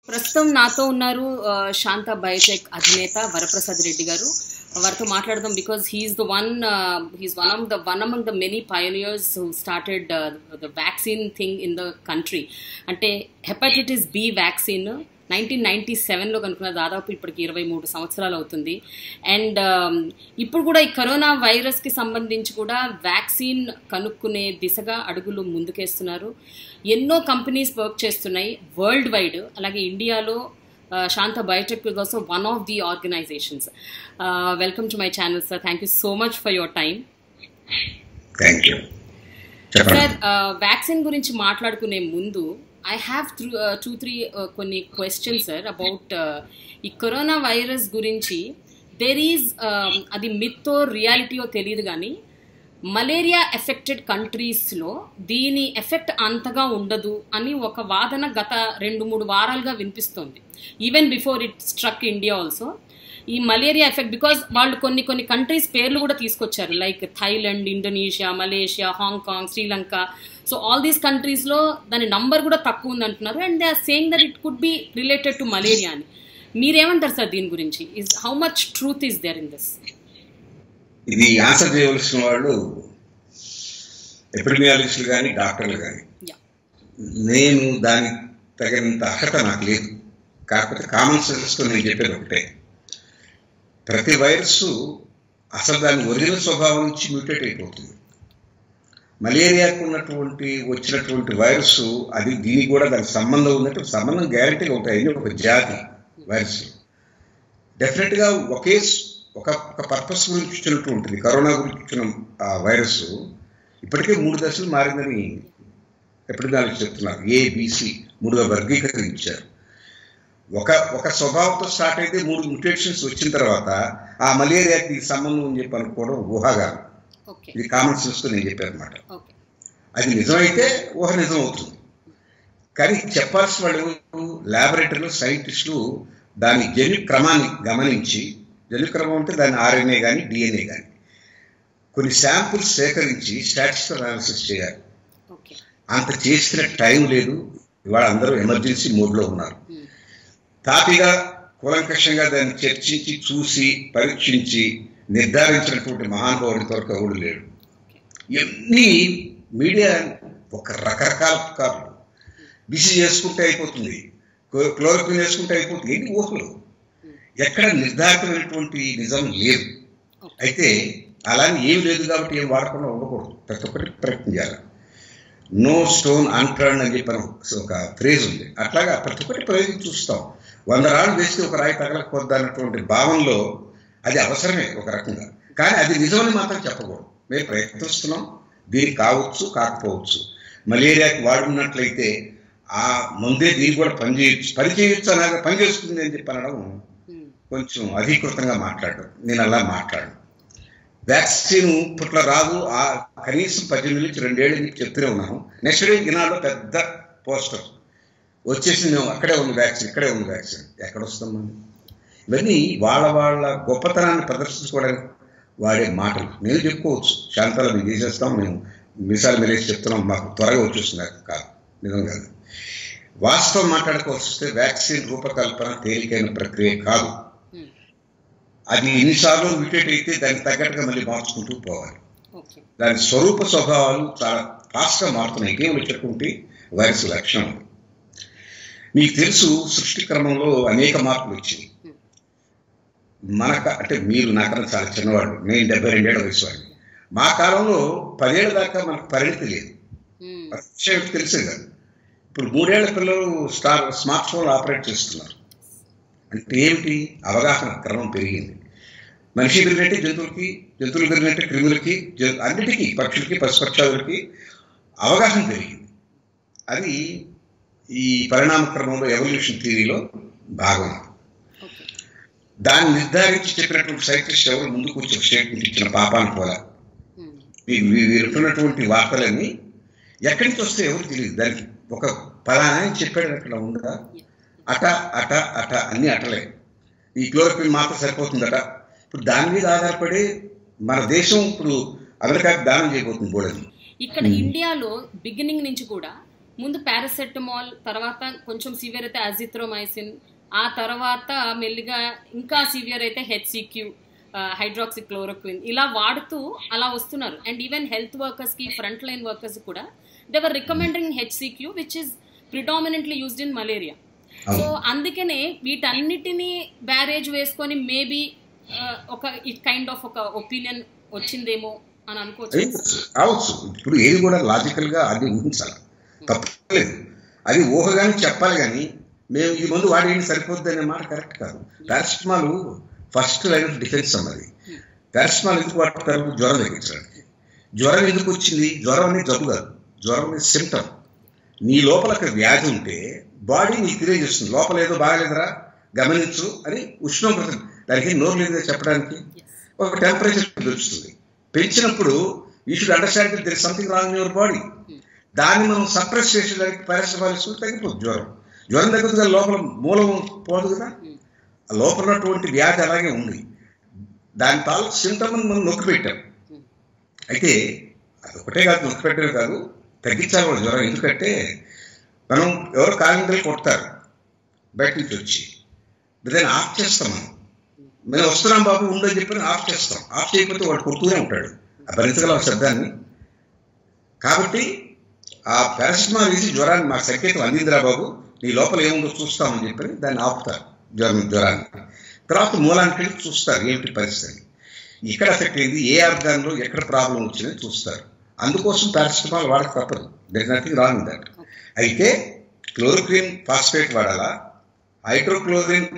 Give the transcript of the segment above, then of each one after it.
ప్రస్తుతం నాతో ఉన్నారు ఆ, శాంత బయోటెక్ అధినేత వరప్రసాద్ రెడ్డి గారు వారితో మాట్లాడదాం because he's the one he's one of the one among the many pioneers who started the vaccine thing in the country అంటే hepatitis B vaccine nineteen ninety సెవెన్లో కనుక్కున్న దాదాపు ఇప్పటికి ఇరవై మూడు సంవత్సరాలు అవుతుంది అండ్ ఇప్పుడు కూడా ఈ కరోనా వైరస్కి సంబంధించి కూడా వ్యాక్సిన్ కనుక్కునే దిశగా అడుగులు ముందుకేస్తున్నారు ఎన్నో కంపెనీస్ వర్క్ చేస్తున్నాయి వరల్డ్ వైడ్ అలాగే ఇండియాలో ఆ, Shantha Biotech is also one of the organisations welcome to my channel sir thank you so much for your time thank you చెప్పండి సార్ వ్యాక్సిన్ గురించి మాట్లాడుకునే ముందు I have through two three కొన్ని questions sir about ఈ corona virus గురించి there is అది మిత్తో రియాలిటీయో తెలియదు కానీ మలేరియా ఎఫెక్టెడ్ కంట్రీస్లో దీని ఎఫెక్ట్ అంతగా ఉండదు అని ఒక వాదన గత రెండు మూడు వారాలుగా వినిపిస్తోంది even before it struck India also ఈ మలేరియా ఎఫెక్ట్ బికాజ్ వాళ్ళు కొన్ని కొన్ని కంట్రీస్ పేర్లు కూడా తీసుకొచ్చారు like Thailand Indonesia Malaysia Hong Kong Sri Lanka so all these కంట్రీస్లో దాని నంబర్ కూడా తక్కువ ఉంది అంటున్నారు and they are saying that it could be related to malaria అని మీరేమంటారు సార్ దీని గురించి is how much truth is there in this ఇది ఆన్సర్ చేయవలసిన వాళ్ళు ఎపిడమియాలజిస్టులు కానీ డాక్టర్లు కానీ యా నేను దానికి తగినంత అర్హత నాకు లేదు కాకపోతే కామన్ సెన్స్తో నేను చెప్పేది ఒకటే ప్రతి వైరస్ అసలు దాని ఒరిజినల్ స్వభావం నుంచి మ్యూటేట్ అయిపోతుంది మలేరియాకు ఉన్నటువంటి వచ్చినటువంటి వైరస్ అది దీనికి కూడా దానికి సంబంధం ఉన్నట్టు సంబంధం గ్యారంటీగా ఉంటాయి ఇది ఒక జాతి వైరస్ డెఫినెట్గా ఒకే స్- ఒక ఒక పర్పస్ గురించి ఇచ్చినట్టు ఉంటుంది కరోనా గురించి ఇచ్చిన ఆ వైరస్ ఇప్పటికే మూడు దశలు మారిందని ఎపిడమియాలజీ చెప్తున్నారు ఏబిసి మూడుగా వర్గీకరించారు ఒక ఒక స్వభావంతో స్టార్ట్ అయితే మూడు మ్యుటేషన్స్ వచ్చిన తర్వాత ఆ మలేరియాకి ఈ సంబంధం అని చెప్పి అనుకోవడం ఊహాగానం ఓకే ఇది కామన్ సెన్స్తో నేను చెప్పాను అనమాట ఓకే అది నిజమైతే ఊహ నిజం అవుతుంది కానీ చెప్పాల్సిన వాళ్ళు ల్యాబొరేటరీలో సైంటిస్టులు దాని జన్యు క్రమాన్ని గమనించి జన్యు క్రమం అంటే దాని ఆర్ఎన్ఏ కానీ డిఎన్ఏ కానీ కొన్ని శాంపుల్స్ సేకరించి స్టాటిస్టికల్ అనాలిసిస్ చేయాలి ఓకే అంత చేసిన టైం లేదు ఇవాళ అందరూ ఎమర్జెన్సీ మోడ్లో ఉన్నారు తాపిగా కూలంకషంగా దాన్ని చర్చించి చూసి పరీక్షించి నిర్ధారించినటువంటి మహానుభావుడి కొరకు ఎవడు లేడు ఇవన్నీ మీడియా ఒక రకరకాల పుకార్లు బిసి చేసుకుంటే అయిపోతుంది క్లో- క్లోరోక్విన్ వేసుకుంటే అయిపోతుంది ఏంటి ఊహలు ఎక్కడ నిర్ధారితమైనటువంటి నిజం లేదు అయితే అలానే ఏం లేదు కాబట్టి ఏం వాడకుండా ఉండకూడదు ప్రతి ఒక్కటి ప్రయత్నం చేయాలి నో స్టోన్ అన్టర్న్ అని చెప్పి ఒక ఫ్రేజ్ ఉంది అట్లాగా ప్రతి ఒక్కటి ప్రయోగం చూస్తాం వంద రాళ్ళు వేస్తే ఒక రాయి తగలకపోద్దా అన్నటువంటి భావనలో అది అవసరమే ఒక రకంగా కానీ అది నిజమని మాత్రం చెప్పకూడదు మేము ప్రయత్నిస్తున్నాం దీనికి కావచ్చు కాకపోవచ్చు మలేరియాకి వాడున్నట్లయితే ఆ ముందే దీనికి కూడా పని చేయొచ్చు పని చేయొచ్చు అనగా పని చేస్తుంది అని చెప్పి అనడం కొంచెం అధీకృతంగా మాట్లాడడం నేను అలా మాట్లాడను వ్యాక్సిన్ ఇప్పట్లో రాదు ఆ కనీసం పద్దెనిమిది నుంచి రెండేళ్ళు నీకు చెప్తూనే ఉన్నాను నెక్స్ట్ డే ఈనాడులో పెద్ద పోస్టర్ వచ్చేసి మేము అక్కడే ఉంది వ్యాక్సిన్ ఇక్కడే ఉంది వ్యాక్సిన్ ఎక్కడ వస్తాం మనం ఇవన్నీ వాళ్ళ వాళ్ళ గొప్పతనాన్ని ప్రదర్శించుకోవడానికి వాడే మాటలు నేను చెప్పుకోవచ్చు శాంతాలు మేము చేసేస్తాం మేము మిసాలు మీరేసి చెప్తున్నాం మాకు త్వరగా వచ్చేస్తుంది కాదు నిజం కాదు వాస్తవం మాట్లాడుకోవాల్సి వస్తే వ్యాక్సిన్ రూపకల్పన తేలికైన ప్రక్రియ కాదు అది ఎన్నిసార్లు మ్యూటేట్ అయితే దానికి తగ్గట్టుగా మళ్ళీ మార్చుకుంటూ పోవాలి ఓకే దాని స్వరూప స్వభావాలు చాలా ఫాస్ట్గా మారుతున్నాయి ఇటీవల చెప్పుకుంటే వైరస్ లక్షణం మీకు తెలుసు సృష్టి క్రమంలో అనేక మార్పులు వచ్చాయి మనక అంటే మీరు నాకన్నా చాలా చిన్నవాడు నేను డెబ్బై రెండేళ్ల వయసు వాడిని మా కాలంలో పదేళ్ల దాకా మనకు పరిణితి లేదు ఆ విషయం తెలిసే కాదు ఇప్పుడు మూడేళ్ల పిల్లలు స్టార్ స్మార్ట్ ఫోన్ ఆపరేట్ చేస్తున్నారు అంటే ఏమిటి అవగాహన క్రమం పెరిగింది మనిషి పెరిగినట్టే జంతువులకి జంతువులు పెరిగినట్టే క్రిములకి జ- అన్నిటికీ పక్షులకి పశుపక్షాదులకి అవగాహన పెరిగింది అది ఈ పరిణామ క్రమంలో ఎవల్యూషన్ థియరీలో భాగం ఓకే దాన్ని నిర్ధారించి చెప్పినటువంటి సైంటిస్ట్ ఎవరు ముందుకు వచ్చి స్టేట్మెంట్ ఇచ్చిన పాపాన్ని పోలా వీ- వీ- వీరుంటున్నటువంటి వార్తలన్నీ ఎక్కడి నుంచి వస్తే ఎవరు తెలియదు దానికి ఒక పలానా అని చెప్పాడు అక్కడ ఉందా అట అట అట అన్ని అటలే ఈ క్లోరోక్విన్ మాత్రం సరిపోతుందట ఇప్పుడు దాని మీద ఆధారపడి మన దేశం ఇప్పుడు అమెరికాకి దానం చేయబోతుంది బోడని ఇక్కడ ఇండియాలో బిగినింగ్ నుంచి కూడా ముందు పారాసెటమాల్ తర్వాత కొంచెం సివియర్ అయితే అజిత్రోమైసిన్ ఆ తర్వాత మెల్లిగా ఇంకా సివియర్ అయితే హెచ్సిక్యూ హైడ్రాక్సి క్లోరోక్విన్ ఇలా వాడుతూ అలా వస్తున్నారు అండ్ ఈవెన్ హెల్త్ వర్కర్స్కి ఫ్రంట్ లైన్ వర్కర్స్ కూడా they are recommending HCQ which is predominantly used in malaria so అందుకనే వీటన్నిటిని బ్యారేజ్ వేసుకొని మేబీ ఒక ఇట్ కైండ్ ఆఫ్ ఒక ఒపీనియన్ వచ్చిందేమో అని అనుకోవచ్చు అయ్యొచ్చు, కావచ్చు ఇప్పుడు ఏది కూడా లాజికల్ గా అది ఊహించాలి తప్పలేదు అది ఊహగానే చెప్పాలి కానీ మేము ఈ మందు వాడేది సరిపోద్ది అనే మాట కరెక్ట్ కాదు paracetamol first line of defence అన్నది పారాసిటమాల్ ఎందుకు వాడతారు జ్వరం తగ్గించడానికి జ్వరం ఎందుకు వచ్చింది జ్వరం అనేది జబ్బు కాదు జ్వరం అనేది సిమ్టమ్ నీ లోపల ఒక వ్యాధి ఉంటే బాడీ నీకు తెలియజేస్తుంది లోపల ఏదో బాగాలేదురా గమనించు అని ఉష్ణోగ్రత దానికి నోరు లేదో చెప్పడానికి ఒక టెంపరేచర్ పెంచుతుంది పెంచినప్పుడు you should understand there is something wrong in your body దాన్ని మనం సప్రెస్ చేసేదానికి పారాసిటమాల్ తగ్గిపోతుంది జ్వరం జ్వరం తగ్గుతుంది కదా లోపల మూలం పోదు కదా ఆ లోపల ఉన్నటువంటి వ్యాధి అలాగే ఉంది దాని తాలూకు సింటమ్ మనం నొక్కి పెట్టాం అయితే అది ఒకటే కాదు నొక్కి పెట్టడమే కాదు తగ్గించాలి కూడా జ్వరం ఎందుకంటే మనం ఎవరు కాలిందరూ కొడతారు బయట నుంచి వచ్చి దాన్ని ఆఫ్ చేస్తాం మనం మేము వస్తున్నాం బాబు ఉండని చెప్పి ఆఫ్ చేస్తాం ఆఫ్ చేయకపోతే వాడు కొడుతూనే ఉంటాడు ఆ భరించగల శబ్దాన్ని కాబట్టి ఆ పారాసిటమాల్ వేసి జ్వరాన్ని మా సంకేతం అందిందిరా బాబు నీ లోపల ఏముందో చూస్తామని చెప్పి దాన్ని ఆపుతారు జ్వరం జ్వరాన్ని తర్వాత మూలానికి వెళ్ళి చూస్తారు ఏంటి పరిస్థితి ఇక్కడ ఎఫెక్ట్ అయింది ఏ ఆర్గాన్లో ఎక్కడ ప్రాబ్లం వచ్చిందని చూస్తారు అందుకోసం పారాసిటమాల్ వాడక తప్పదు దర్ నథింగ్ రాంగ్ దట్ అయితే క్లోరోక్విన్ ఫాస్ఫేట్ వాడాలా హైడ్రోక్లోరిన్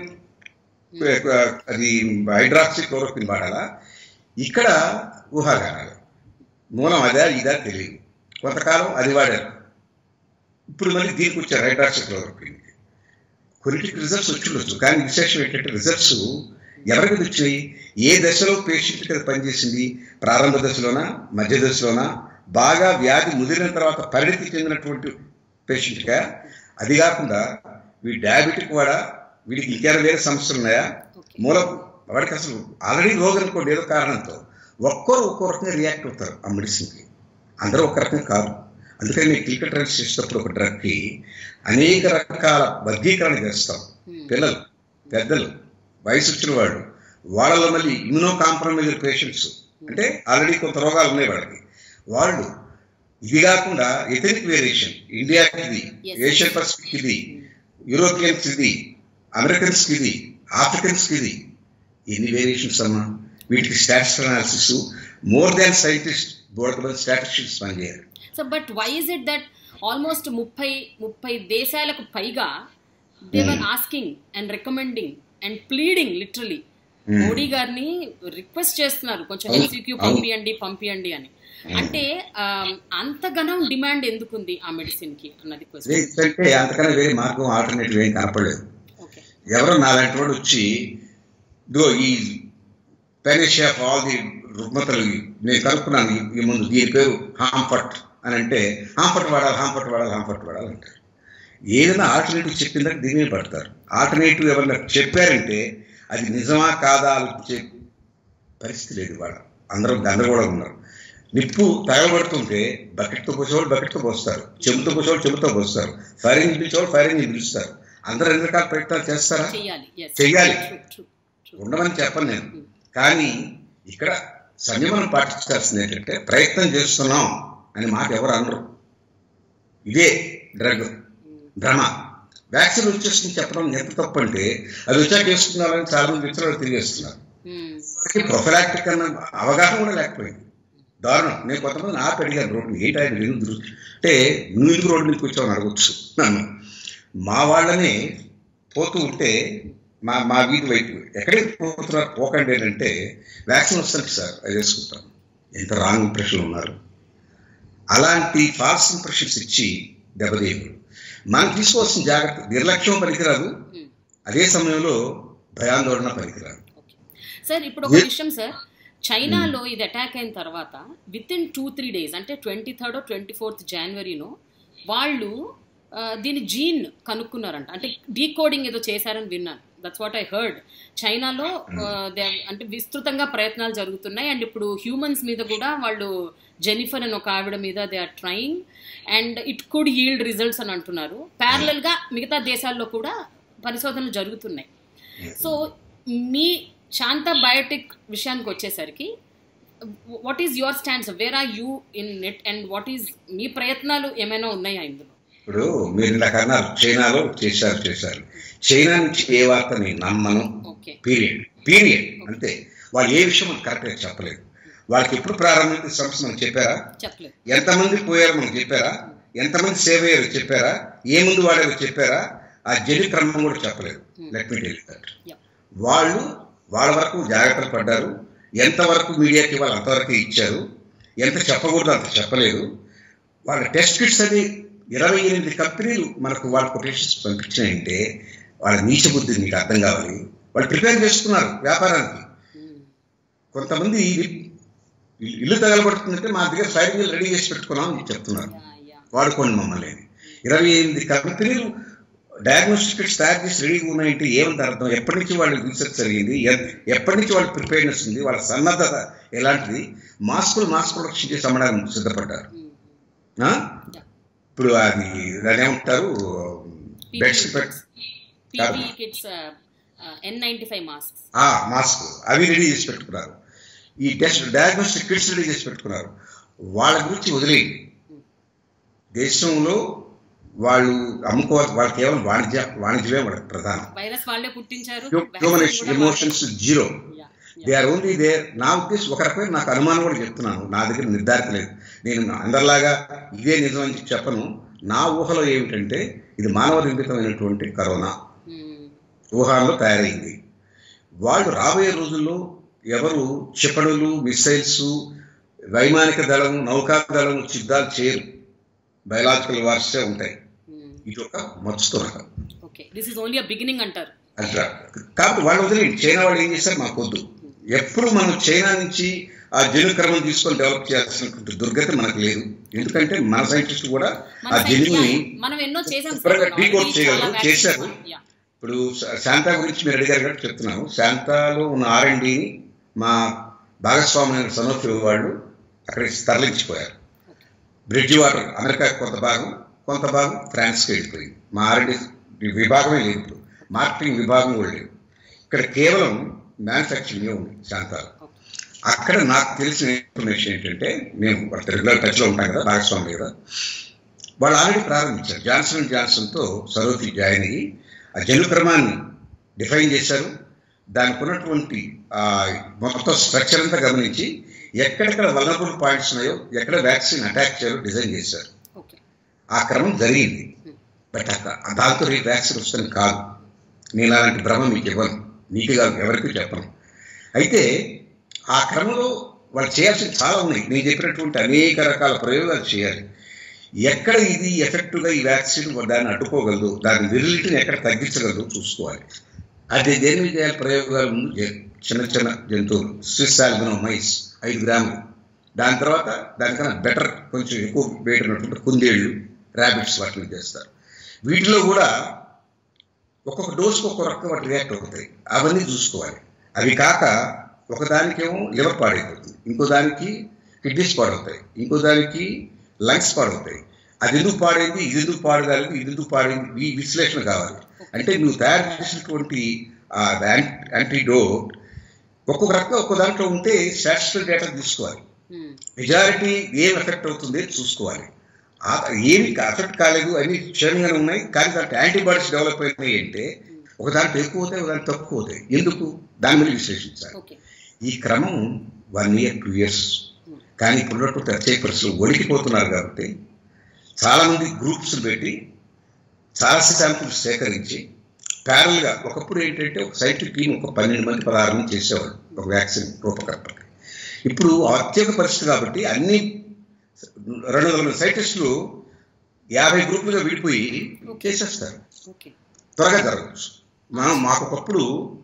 అది హైడ్రాక్సీ క్లోరోక్విన్ వాడాలా ఇక్కడ ఊహాగానాలు మూలం అదా ఇదా తెలియదు కొంతకాలం అది వాడారు ఇప్పుడు మళ్ళీ దీనికి వచ్చారు హైడ్రాక్సీ క్లోరోక్విన్కి కొన్నిటికి రిజల్ట్స్ వచ్చిండొచ్చు కానీ విశేషం ఏంటంటే రిజల్ట్స్ ఎవరికి వచ్చినాయి ఏ దశలో పేషెంట్కి అది పనిచేసింది ప్రారంభ దశలోనా మధ్య దశలోనా బాగా వ్యాధి ముదిరిన తర్వాత పరిణితి చెందినటువంటి పేషెంట్గా అది కాకుండా వీడి డయాబెటిక్ వాడా వీడికి ఇంకేమైనా వేరే సమస్యలు ఉన్నాయా మూల వాడికి అసలు ఆల్రెడీ రోగం అనుకోండి ఏదో కారణంతో ఒక్కరు ఒక్కో రకంగా రియాక్ట్ అవుతారు ఆ మెడిసిన్కి అందరూ ఒక రకంగా కాదు అందుకని నేను క్లినికల్ ట్రయల్స్ చేసేటప్పుడు ఒక డ్రగ్కి అనేక రకాల వర్గీకరణ చేస్తాం పిల్లలు పెద్దలు వయసు వచ్చిన వాళ్ళు వాళ్ళలో మళ్ళీ ఇమ్యూనో కాంప్రమైజ్డ్ పేషెంట్స్ అంటే ఆల్రెడీ కొంత రోగాలు ఉన్నాయి వాళ్ళకి వాళ్ళు ఇది కాకుండా ఎథనిక్ వేరియేషన్ ఇండియాకి ఇది ఏషియన్ పసిఫిక్ ఇది యూరోపియన్స్ ఇది అమెరికన్స్ ఇది ఆఫ్రికన్స్ ఇది ఎన్ని వేరియేషన్స్ అమ్మా వీటికి statistical analysis more than scientist board మంది స్టాటిస్టిక్స్ పనిచేయాలి so but why is it that almost ముప్పై ముప్పై దేశాలకు పైగా they are asking and recommending and pleading literally Modi గారిని రిక్వెస్ట్ చేస్తున్నారు కొంచెం హెచ్సిక్యూ పంపియండి పంపియండి అని అంటే అంతగనం డిమాండ్ ఎందుకుంది ఆ మెడిసిన్ కి అన్నది క్వశ్చన్ అంటే అంతకన్నా వేరే మార్గం ఆల్టర్నేటివ్ ఏం కనపడలేదు ఎవరో నాలాంటి వాడు వచ్చి ఇదో ఈ పెనిషియా ఆఫ్ ఆల్ ది రుగ్మతలు నేను కనుక్కున్నాను ఈ ముందు దీని పేరు హాంఫర్ట్ అని అంటే హాంఫర్ట్ వాడాలి హాంఫర్ట్ వాడాలి హాంఫర్ట్ వాడాలి అంటారు ఏదైనా ఆల్టర్నేటివ్ చెప్పిందంటే దీని మీద పడతారు ఆల్టర్నేటివ్ ఎవరైనా చెప్పారంటే అది నిజమా కాదా ఆలోచించే పరిస్థితి లేదు వాళ్ళ అందరూ గందరగోళం ఉన్నారు నిప్పు తగలబడుతుంటే బకెట్తో పోసేవాళ్ళు బకెట్తో పోస్తారు చెంబుతో పోసేవాళ్ళు చెంబుతో పోస్తారు ఫైర్ ఇంజిన్ పిలిచేవాళ్ళు ఫైర్ ఇంజిన్ పిలుస్తారు అందరూ ఎన్ని రకాల ప్రయత్నాలు చేస్తారా చెయ్యాలి ఉండమని చెప్పను నేను కానీ ఇక్కడ సంయమనం పాటించాల్సింది ఏంటంటే ప్రయత్నం చేస్తున్నాం అని మాట ఎవరు అనరు ఇదే డ్రగ్ భ్రమ వ్యాక్సిన్ వచ్చేసింది చెప్పడం ఎంత తప్పు అంటే అది వచ్చాక వేసుకున్నారని చాలా మంది విత్తనాలు తిరిగేస్తున్నారు ప్రొఫలాక్టిక్ అన్న అవగాహన కూడా లేకపోయింది దారుణం నేను కొంతమంది ఆపి అడిగాను రోడ్డు ఏంటి ఆయన ఎందుకు అంటే నువ్వు ఎందుకు రోడ్డు మీదకి వచ్చావని అడగచ్చు నన్ను మా వాళ్ళని పోతూ ఉంటే మా మా వీధి వైపు ఎక్కడికి పోతున్నారు పోకండి ఏంటంటే వ్యాక్సిన్ వస్తుంది సార్ అది వేసుకుంటాను ఎంత రాంగ్ ఇంప్రెషన్ ఉన్నారు అలాంటి ఫాల్స్ ఇంప్రెషన్స్ ఇచ్చి దెబ్బతీయరు మనం తీసుకోవాల్సిన జాగ్రత్త నిర్లక్ష్యం పనికిరాదు అదే సమయంలో భయాందోళన పనికిరాదు సార్ ఇప్పుడు ఒక విషయం సార్ చైనాలో ఇది అటాక్ అయిన తర్వాత within two three days అంటే ట్వంటీ థర్డ్ ట్వంటీ ఫోర్త్ జనవరినో వాళ్ళు దీని జీన్ కనుక్కున్నారంట అంటే డీకోడింగ్ ఏదో చేశారని విన్నాను దట్స్ వాట్ ఐ హర్డ్ చైనాలో అంటే విస్తృతంగా ప్రయత్నాలు జరుగుతున్నాయి అండ్ ఇప్పుడు హ్యూమన్స్ మీద కూడా వాళ్ళు జెనిఫర్ అని ఒక ఆవిడ మీద they are trying and it could yield results అని అంటున్నారు ప్యారలల్ గా మిగతా దేశాల్లో కూడా పరిశోధనలు జరుగుతున్నాయి సో మీ శాంత బయోటిక్ విషయానికి వచ్చేసరికి what is your stands where are you in net and what is మీ ప్రయత్నాలు ఏమైనా ఉన్నాయా ఇందులో ఇప్పుడు మీరు ఇందాక అన్నారు చైనాలో చేశారు చేశారు చైనా నుంచి ఏ వార్త నేను నమ్మను ఓకే పీరియడ్ పీరియడ్ అంతే వాళ్ళు ఏ విషయం మనకు కరెక్ట్గా చెప్పలేదు వాళ్ళకి ఎప్పుడు ప్రారంభించిన సంస్థ మనకు చెప్పారా చెప్పలేదు ఎంతమంది పోయారో మనకు చెప్పారా ఎంతమంది సేవ్ అయ్యారో చెప్పారా ఏ ముందు వాడారో చెప్పారా ఆ జలి క్రమం కూడా చెప్పలేదు let me tell that Yeah. వాళ్ళు వాళ్ళ వరకు జాగ్రత్తలు పడ్డారు ఎంతవరకు మీడియాకి వాళ్ళు అంతవరకు ఇచ్చారు ఎంత చెప్పకూడదు అంత చెప్పలేదు వాళ్ళ టెస్ట్ కిట్స్ అని ఇరవై ఎనిమిది కంపెనీలు మనకు వాళ్ళ కొటేషన్స్ పంపించినాయంటే వాళ్ళ నీచ బుద్ధి మీకు అర్థం కావాలి వాళ్ళు ప్రిపేర్ చేసుకున్నారు వ్యాపారానికి కొంతమంది ఇల్లు- ఇల్లు తగలబడుతుందంటే మా దగ్గర ఫైరింగ్ రెడీ చేసి పెట్టుకున్నాం అని చెప్తున్నారు వాడుకోండి మమ్మల్ని అని. ఇరవై ఎనిమిది కంపెనీలు డయాగ్నోస్టిక్ కిట్స్ తయారు చేసి రెడీగా ఉన్నాయంటే ఏమంత అర్థం ఎప్పటి నుంచి వాళ్ళు రీసెర్చ్ జరిగింది ఎ- ఎప్పటి నుంచి వాళ్ళ ప్రిపేర్నెస్ ఉంది వాళ్ళ సన్నద్ధత ఎలాంటిది మాస్కులు మాస్క్ ప్రొడక్షన్ చేసి అమ్మడానికి సిద్ధపడ్డారు ఆ? ఇప్పుడు అది దాని ఏమంటారు బెడ్స్ పెట్ PP kits N ninety five mask ఆ, మాస్క్ అవి రెడీ చేసి పెట్టుకున్నారు ఈ టెస్ట్ డయాగ్నోస్టిక్ కిట్స్ రెడీ చేసి పెట్టుకున్నారు వాళ్ళ గురించి వదిలేయండి దేశంలో వాళ్ళు అమ్ముకోవాలి వాళ్ళు కేవలం వాణిజ్య వాణిజ్యమే వాళ్ళకి ప్రధానం వైరస్ వాళ్ళే పుట్టించారు హ్యూమన్ vaccine కూడా ఎమోషన్స్ జీరో వాళ్ళే- Yeah, yeah. They are only they నా ఉద్దేశం ఒక రకమైన నాకు అనుమానం కూడా చెప్తున్నాను నా దగ్గర నిర్ధారిత లేదు నేను అందరిలాగా ఇదే నిజం అని చెప్పి చెప్పను నా ఊహలో ఏమిటంటే ఇది మానవ నిర్మితమైనటువంటి కరోనా Hmm. వుహాన్లో తయారైంది వాళ్ళు రాబోయే రోజుల్లో ఎవరు క్షిపణులు మిసైల్స్ వైమానిక దళం నౌకా దళం యుద్ధాలు చేయరు బయలాజికల్ వార్సే ఉంటాయి Hmm. ఇది ఒక మచ్చుతున్నక okay this is only a beginning అంటారు అట్లా కాబట్టి వాళ్ళు వదిలేండి చైనా వాళ్ళు ఏం చేశారు మాకు వద్దు ఎప్పుడు మనం చైనా నుంచి ఆ జన్యు క్రమం తీసుకొని డెవలప్ చేయాల్సినటువంటి దుర్గతి మనకు లేదు ఎందుకంటే మన సైంటిస్ట్ కూడా మన ఆ side- జన్యుని yeah, మనం ఎన్నో చేసాం sir. త్వరగా Already decode చేయగలరు, చాలా vaccines చేశారు. మనం- yeah. ఇప్పుడు శా- శాంతా గురించి మీరు అడిగారు కాబట్టి చెప్తున్నాను శాంతాలో ఉన్న ఆర్ఎండిని మా భాగస్వామ్య సనోఫి వాళ్ళు అక్కడికి తరలించిపోయారు బ్రిడ్జ్ వాటర్ అమెరికా కొంత భాగం కొంత భాగం ఫ్రాన్స్కి వెళ్ళిపోయింది మా ఆర్ఎండి విభాగమే లేదు ఇప్పుడు మార్కెటింగ్ విభాగం కూడా లేదు ఇక్కడ కేవలం మ్యానుఫ్యాక్చరింగ్ ఉంది శాంతాలో అక్కడ నాకు తెలిసిన ఇన్ఫర్మేషన్ ఏంటంటే మేము వాళ్ళ రెగ్యులర్ టచ్లో ఉంటాం కదా భాగస్వామి కదా వాళ్ళు ఆల్రెడీ ప్రారంభించారు జాన్సన్ అండ్ జాన్సన్తో సరోతి జాయిన్ అయ్యి ఆ జనుక్రమాన్ని డిఫైన్ చేశారు దానికి ఉన్నటువంటి ఆ మొత్తం స్ట్రక్చర్ అంతా గమనించి ఎక్కడెక్కడ వలనబుల్ పాయింట్స్ ఉన్నాయో ఎక్కడ వ్యాక్సిన్ అటాక్ చేయాలో డిజైన్ చేశారు ఓకే ఆ క్రమం జరిగింది బట్ అక్క దాంతో రేపు వ్యాక్సిన్ వస్తుంది కాదు నేను అలాంటి భ్రమ మీకు ఇవ్వను మీకు కాదు ఎవరికి చెప్పను అయితే ఆ క్రమంలో వాళ్ళు చేయాల్సిన చాలా ఉన్నాయి నేను చెప్పినటువంటి అనేక రకాల ప్రయోగాలు చేయాలి ఎక్కడ ఇది ఎఫెక్టివ్గా ఈ వ్యాక్సిన్ దాన్ని అడ్డుకోగలదు దాని విరిలిటీని ఎక్కడ తగ్గించగలదు చూసుకోవాలి అది దేని మీద చేయాలి ప్రయోగాలు ముందు జ- చిన్న చిన్న జంతువులు స్విస్ ఆల్బినో మైస్ ఐదు గ్రాములు దాని తర్వాత దానికన్నా బెటర్ కొంచెం ఎక్కువ వెయిట్ ఉన్నటువంటి కుందేళ్ళు ర్యాబిట్స్ వాటిని చేస్తారు వీటిలో కూడా ఒక్కొక్క డోస్కి ఒక్కొక్క రకం వాటి రియాక్ట్ అవుతాయి అవన్నీ చూసుకోవాలి అవి కాక ఒకదానికేమో లివర్ పాడైపోతుంది ఇంకో దానికి కిడ్నీస్ పాడవుతాయి ఇంకో దానికి లంగ్స్ పాడవుతాయి అది ఎందుకు పాడైంది ఇది ఎందుకు పాడగలదు ఇది ఎందుకు పాడైంది ఈ విశ్లేషణ కావాలి అంటే నువ్వు తయారు చేసినటువంటి ఆ యాంటీడోట్ ఒక్కొక్క రకంగా ఒక్కొక్క దాంట్లో ఉంటే స్టాటిస్టికల్ డేటా తీసుకోవాలి Hmm. మెజారిటీ ఏం ఎఫెక్ట్ అవుతుంది చూసుకోవాలి ఆ- ఏమి ఎఫెక్ట్ కాలేదు అన్ని క్షేమంగానే ఉన్నాయి కానీ దాంట్లో యాంటీబాడీస్ డెవలప్ అయినాయి అంటే ఒక దాంట్లో ఎక్కువ అవుతాయి ఒక దాంట్లో తక్కువ అవుతాయి ఎందుకు దాని మీద విశ్లేషించాలి ఓకే ఈ క్రమం వన్ ఇయర్ టూ ఇయర్స్ కానీ ఇప్పుడున్నటువంటి ప్రత్యేక పరిస్థితులు ఒడికిపోతున్నారు కాబట్టి చాలామంది గ్రూప్స్ పెట్టి చాలా శాంపుల్స్ సేకరించి ప్యారల్గా ఒకప్పుడు ఏంటంటే ఒక సైంటిఫిక్ టీం ఒక పన్నెండు మంది పదహారు మంది చేసేవాళ్ళు ఒక వ్యాక్సిన్ రూపకల్పన ఇప్పుడు అత్యవక పరిస్థితి కాబట్టి అన్ని రెండు వందల మంది సైంటిస్టులు యాభై గ్రూపులుగా విడిపోయి చేసేస్తారు ఓకే త్వరగా జరగచ్చు మనం మాకు ఒకప్పుడు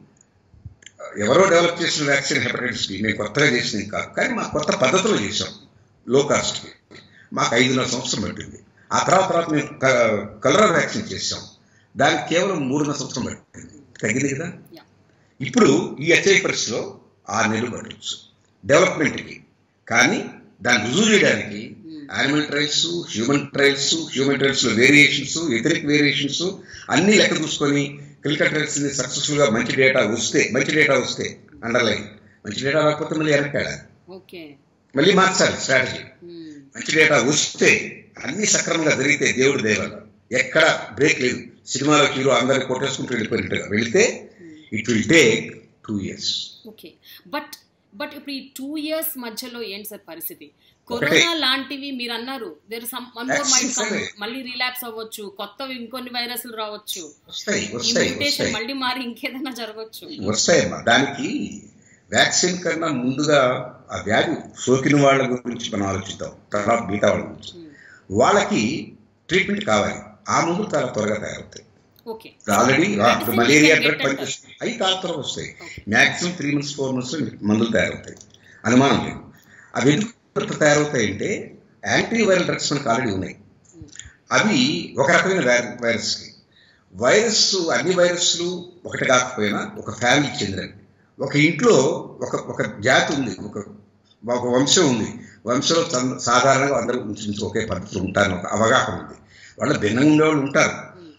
ఎవరో డెవలప్ చేసిన వ్యాక్సిన్ హెపటైటిస్ బి మేము కొత్తగా చేసింది కాదు కానీ మా కొత్త పద్ధతిలో చేసాం లో కాస్ట్కి మాకు ఐదున్నర సంవత్సరం పట్టింది ఆ తర్వాత తర్వాత మేము క- కలరా వ్యాక్సిన్ చేసాం దానికి కేవలం మూడున్నర సంవత్సరం పట్టింది తగ్గింది కదా Yeah. ఇప్పుడు ఈ హెచ్ఐ పరిస్థితిలో ఆరు నెలలు పట్టవచ్చు డెవలప్మెంట్కి కానీ దాన్ని రుజువు చేయడానికి animal trials human trials human trials లో వేరియేషన్స్ ఎథనిక్ వేరియేషన్స్ అన్ని లెక్క చూసుకొని క్లినికల్ ట్రయల్స్ సక్సెస్ఫుల్ గా మంచి డేటా వస్తే మంచి డేటా వస్తే అండర్లైన్ మంచి డేటా రాకపోతే మళ్ళీ వెనక్కాడాలి ఓకే మళ్ళీ మార్చాలి స్ట్రాటజీ మంచి డేటా వస్తే అన్ని సక్రమంగా జరిగితే దేవుడి దేవాల ఎక్కడ బ్రేక్ లేదు సినిమాలో హీరో అందరు కొట్టేసుకుంటూ వెళ్ళిపోయినట్టుగా వెళితే it will take two years okay but but ఇప్పుడు ఈ టూ ఇయర్స్ మధ్యలో ఏంటి సార్ పరిస్థితి ఒకటే. కరోనా లాంటివి మీరు అన్నారు there some one more might come Vaccines మళ్ళీ రిలాప్స్ అవ్వచ్చు కొత్తవి ఇంకొన్ని వైరస్లు రావచ్చు వస్తాయి ఈ వస్తాయి మ్యూటేషన్ వస్తాయి మళ్ళీ మారి ఇంకేదైనా జరగవచ్చు వస్తాయమ్మా దానికి వ్యాక్సిన్ కన్నా ముందుగా ఆ వ్యాధి సోకిన వాళ్ళ గురించి మనం ఆలోచిద్దాం తర్వాత మిగతా వాళ్ళ గురించి వాళ్ళకి ట్రీట్మెంట్ కావాలి ఆ మందులు చాలా త్వరగా తయారవుతాయి okay already Medicine malaria is drug get పనిచేస్తుంది అవి చాలా త్వరగా వస్తాయి Okay. Maximum three months four months మందులు తయారవుతాయి అనుమానం లేదు అవి ఎందుకు తయారవుతాయంటే యాంటీ వైరల్ డ్రగ్స్ మనకు ఆల్రెడీ ఉన్నాయి అవి ఒక రకమైన వై- వైరస్కి వైరస్ అన్ని వైరస్లు ఒకటి కాకపోయినా ఒక ఫ్యామిలీకి చెందినవి ఒక ఇంట్లో ఒక ఒక జాతి ఉంది ఒక ఒక వంశం ఉంది వంశంలో చంద- సాధారణంగా అందరూ ఇంచుమించు ఒకే పద్ధతిలో ఉంటారని ఒక అవగాహన ఉంది వాళ్ళు భిన్నంగా ఉండేవాళ్ళు ఉంటారు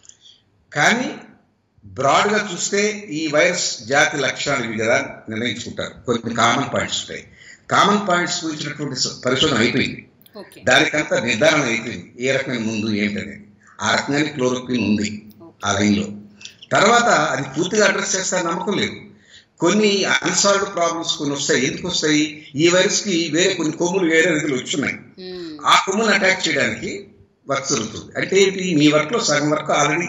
కానీ బ్రాడ్గా చూస్తే ఈ వైరస్ జాతి లక్షణాలు ఇవి కదా నిర్ణయించుకుంటారు కొన్ని కామన్ పాయింట్స్ ఉంటాయి కామన్ పాయింట్స్ గురించినటువంటి స- పరిశోధన అయిపోయింది ఓకే దానికంతా నిర్ధారణ అయిపోయింది ఏ రకమైన ముందు ఏంటనేది ఆ రకమైన క్లోరోక్విన్ ఉంది ఆ లైన్లో తర్వాత అది పూర్తిగా అడ్రస్ చేస్తా నమ్మకం లేదు కొన్ని అన్సాల్వ్డ్ ప్రాబ్లమ్స్ కొన్ని వస్తాయి ఎందుకు వస్తాయి ఈ వైరస్కి వేరే కొన్ని కొమ్ములు వేరే రీతిలో వచ్చున్నాయి ఆ కొమ్ములను అటాక్ చేయడానికి వర్క్ జరుగుతుంది అంటే ఏంటి మీ వర్క్లో సగం వర్క్ ఆల్రెడీ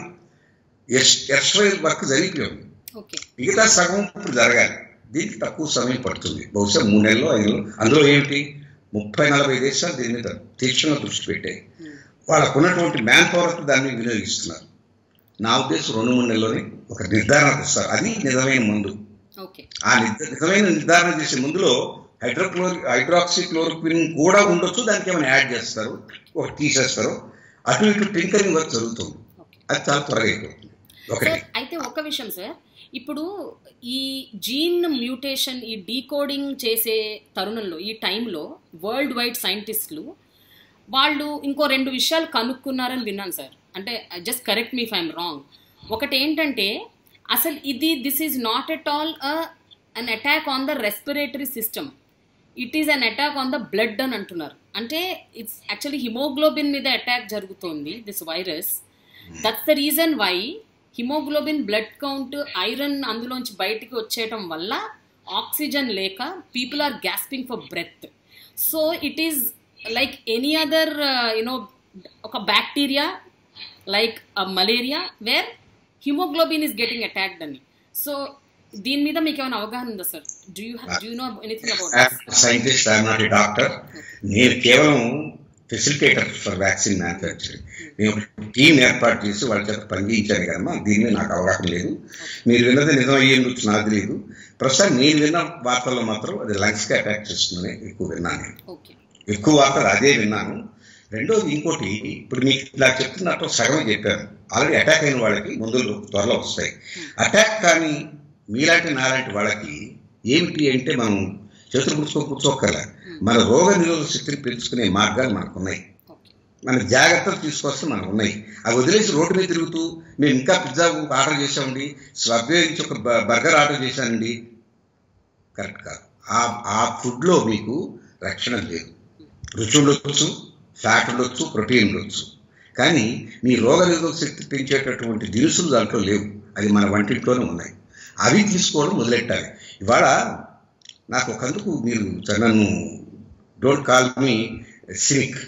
ఎక్స్ట్రా వర్క్ జరిగిపోయింది ఓకే మిగతా సగం ఇప్పుడు జరగాలి దీనికి తక్కువ సమయం పడుతుంది బహుశా మూడు నెలలు ఐదు నెలలు అందులో ఏమిటి ముప్పై నలభై దేశాలు దీని మీద తీక్షణంగా దృష్టి పెట్టాయి వాళ్ళకు ఉన్నటువంటి మ్యాన్ పవర్తో దాన్ని వినియోగిస్తున్నారు నా ఉద్దేశం రెండు మూడు నెలల్లోనే ఒక నిర్ధారణ తెస్తారు అది నిజమైన మందు ఓకే ఆ నిజ- నిజమైన నిర్ధారణ చేసే ముందులో హైడ్రోక్లోరి హైడ్రాక్సీ క్లోరోక్విన్ కూడా ఉండొచ్చు దానికి ఏమైనా యాడ్ చేస్తారు ఒకటి తీసేస్తారు అటు ఇటు టింకరింగ్ వర్క్ జరుగుతుంది ఓకే అది చాలా త్వరగా అయిపోతుంది ఒకటి సార్ అయితే ఒక విషయం సార్ ఇప్పుడు ఈ జీన్ మ్యూటేషన్ ఈ డీకోడింగ్ చేసే తరుణంలో ఈ టైంలో వరల్డ్ వైడ్ సైంటిస్టులు వాళ్ళు ఇంకో రెండు విషయాలు కనుక్కున్నారని విన్నాను సార్ అంటే just correct me I'm wrong ఒకటి ఏంటంటే అసలు ఇది this is not at all an attack on the respiratory system it is an attack on the blood అని అంటున్నారు అంటే ఇట్స్ యాక్చువల్లీ హిమోగ్లోబిన్ మీద అటాక్ జరుగుతోంది this virus that's the reason why haemoglobin blood count iron అందులోంచి బయటికి వచ్చేయటం వల్ల oxygen లేక people are gasping for breath so it is like any other you know ఒక bacteria like malaria where haemoglobin is getting attacked అని so దీని మీద మీకు ఏమైనా అవగాహన ఉందా sir do you do you know anything about scientist I'm not a doctor నేను కేవలం ఫెసిలిటేటర్ ఫర్ వ్యాక్సిన్ మ్యానుఫ్యాక్చరింగ్ నేను టీం ఏర్పాటు చేసి వాళ్ళ చేత పనిచేయించాను కదమ్మా దీని మీద నాకు అవగాహన లేదు మీరు విన్నది నిజం అయ్యేందుకు నాకు తెలియదు ప్రస్తుతం నేను విన్న వార్తల్లో మాత్రం అది లంగ్స్కి అటాక్ చేస్తుందని ఎక్కువ విన్నాను నేను ఓకే ఎక్కువ వార్తలు అదే విన్నాను రెండోది ఇంకోటి ఇప్పుడు మీకు ఇలా చెప్తున్నట్టు సగం చెప్పాను ఆల్రెడీ అటాక్ అయిన వాళ్ళకి మందులు త్వరలో వస్తాయి అటాక్ కానీ మీలాంటి నాలాంటి వాళ్ళకి ఏమిటి అంటే మనం చేతులు పుచ్చుకో కూర్చోక్కర్లే మన రోగ నిరోధక శక్తిని పెంచుకునే మార్గాలు మనకు ఉన్నాయి ఓకే మన జాగ్రత్తలు తీసుకొస్తే మనకు ఉన్నాయి అవి వదిలేసి రోడ్డు మీద తిరుగుతూ మేము ఇంకా పిజ్జా ఆర్డర్ చేసామండి స్వబ్వే నుంచి ఒక బ- బర్గర్ ఆర్డర్ చేశానండి కరెక్ట్ కాదు ఆ ఆ ఫుడ్లో మీకు రక్షణ లేదు రుచి ఉండొచ్చు ఫ్యాట్ ఉండొచ్చు ప్రోటీన్ ఉండొచ్చు కానీ మీ రోగ నిరోధక శక్తి పెంచేటటువంటి దినుసులు దాంట్లో లేవు అది మన వంటింట్లోనే ఉన్నాయి అవి తీసుకోవడం మొదలెట్టాలి ఇవాళ నాకు ఒకందుకు మీరు నన్ను డోంట్ కాల్ మీ సినిక్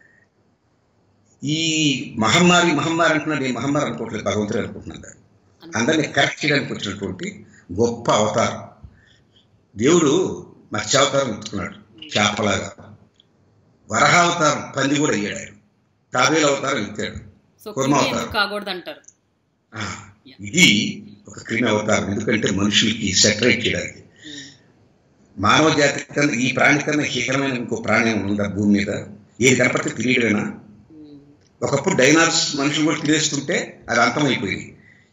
ఈ మహమ్మారి మహమ్మారి అంటున్నాడు నేను మహమ్మారి అనుకోవట్లేదు భగవంతుడు అనుకుంటున్నాను దాన్ని. అందరినీ కరెక్ట్ చేయడానికి వచ్చినటువంటి గొప్ప అవతారం దేవుడు మత్స్యావతారం ఎత్తుకున్నాడు చేపలాగా వరహావతారం పంది కూడా అయ్యాడు ఆయన తాబేలు అవతారం ఎత్తాడు సో కుర్మ కొన్ని అవుతారు. ఎందుకు కాకూడదు అంటారు ఆ, ఇది ఒక క్రిమి అవతారం ఎందుకంటే మనుషులకి సెటరేట్ చేయడానికి మానవ జాతి కన్నా ఈ ప్రాణి కన్నా హీనమైన ఇంకో ప్రాణి ఉందా భూమి మీద ఏది కనపడితే తిరిగడమేనా ఒకప్పుడు డైనార్స్ మనుషులు కూడా తినేస్తుంటే అది అంతమైపోయింది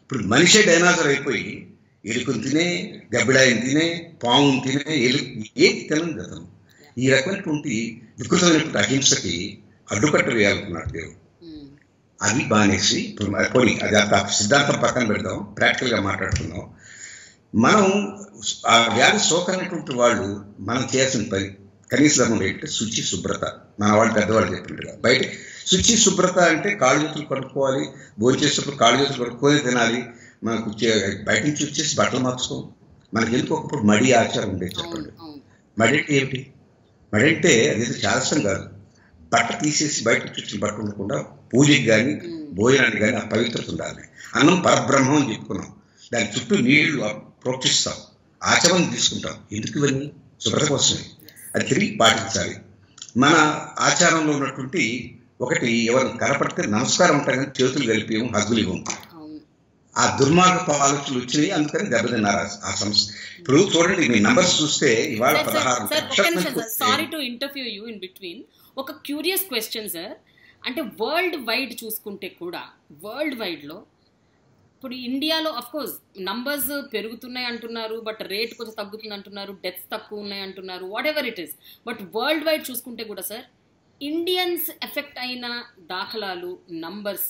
ఇప్పుడు మనిషే డైనాసర్ అయిపోయి ఎలుకను తినే గబ్బిడాయిని తినే పాముని తినే ఎలు ఏది తినని గతం ఈ రకమైనటువంటి వికృతమైనటువంటి అహింసకి అడ్డుకట్ట వేయాలనుకున్నాడు దేవుడు మ్మ్. అది బానేసి ఇప్పుడు మరి పోనీ అది అంత సిద్ధాంతం పక్కన పెడదాం ప్రాక్టికల్గా మాట్లాడుకుందాం మనం ఆ వ్యాధి సోకనటువంటి వాళ్ళు మనం చేయాల్సిన పని కనీస ధర్మం ఏంటంటే శుచి శుభ్రత మన వాళ్ళు పెద్దవాళ్ళు చెప్పినట్టుగా బయట శుచి శుభ్రత అంటే కాళ్ళు చేతులు కడుక్కోవాలి భోజనం చేసేటప్పుడు కాళ్ళు చేతులు కడుక్కొని తినాలి మనకు చే- బయట నుంచి వచ్చేసి బట్టలు మార్చుకోం మనకి ఎందుకు ఒకప్పుడు మడి ఆచారం ఉండేది అవును చెప్పండి అవును మడి అంటే ఏమిటి మడి అంటే అది చాదస్తం కాదు బట్ట తీసేసి బయట వచ్చిన బట్ట ఉండకుండా పూజకి కానీ మ్మ్. భోజనానికి కానీ ఆ పవిత్రత ఉండాలి అన్నం పరబ్రహ్మం అని చెప్పుకున్నాం దాని చుట్టూ నీళ్లు ప్రోక్షిస్తాం ఆచరణ తీసుకుంటాం ఎందుకు ఇవన్నీ శుభ్రత కోసమే అది తిరిగి పాటించాలి మన ఆచారంలో ఉన్నటువంటి ఒకటి ఎవరు కనపడితే నమస్కారం ఉంటాయి కానీ చేతులు కలిపి హగ్గులు ఇవ్వం అవును ఆ దుర్మార్గపు ఆలోచనలు వచ్చినాయి అందుకని దెబ్బతిన్నారు ఆ- ఆ సంస్థ ఇప్పుడు చూడండి మీ నంబర్స్ చూస్తే ఇవాళ సార్ సార్ పదహారు సార్ ఒక్క లక్షల నిమిషం మందికి సార్ వస్తే sorry to interview you in between ఒక క్యూరియస్ క్వశ్చన్ సార్ అంటే వరల్డ్ వైడ్ చూసుకుంటే కూడా వరల్డ్ వైడ్లో ఇప్పుడు ఇండియాలో అఫ్ కోర్స్ నంబర్స్ పెరుగుతున్నాయి అంటున్నారు బట్ రేట్ కొంచెం తగ్గుతుంది అంటున్నారు డెత్స్ తక్కువ ఉన్నాయి అంటున్నారు whatever it is but world wide చూసుకుంటే కూడా సార్ ఇండియన్స్ ఎఫెక్ట్ అయిన దాఖలాలు numbers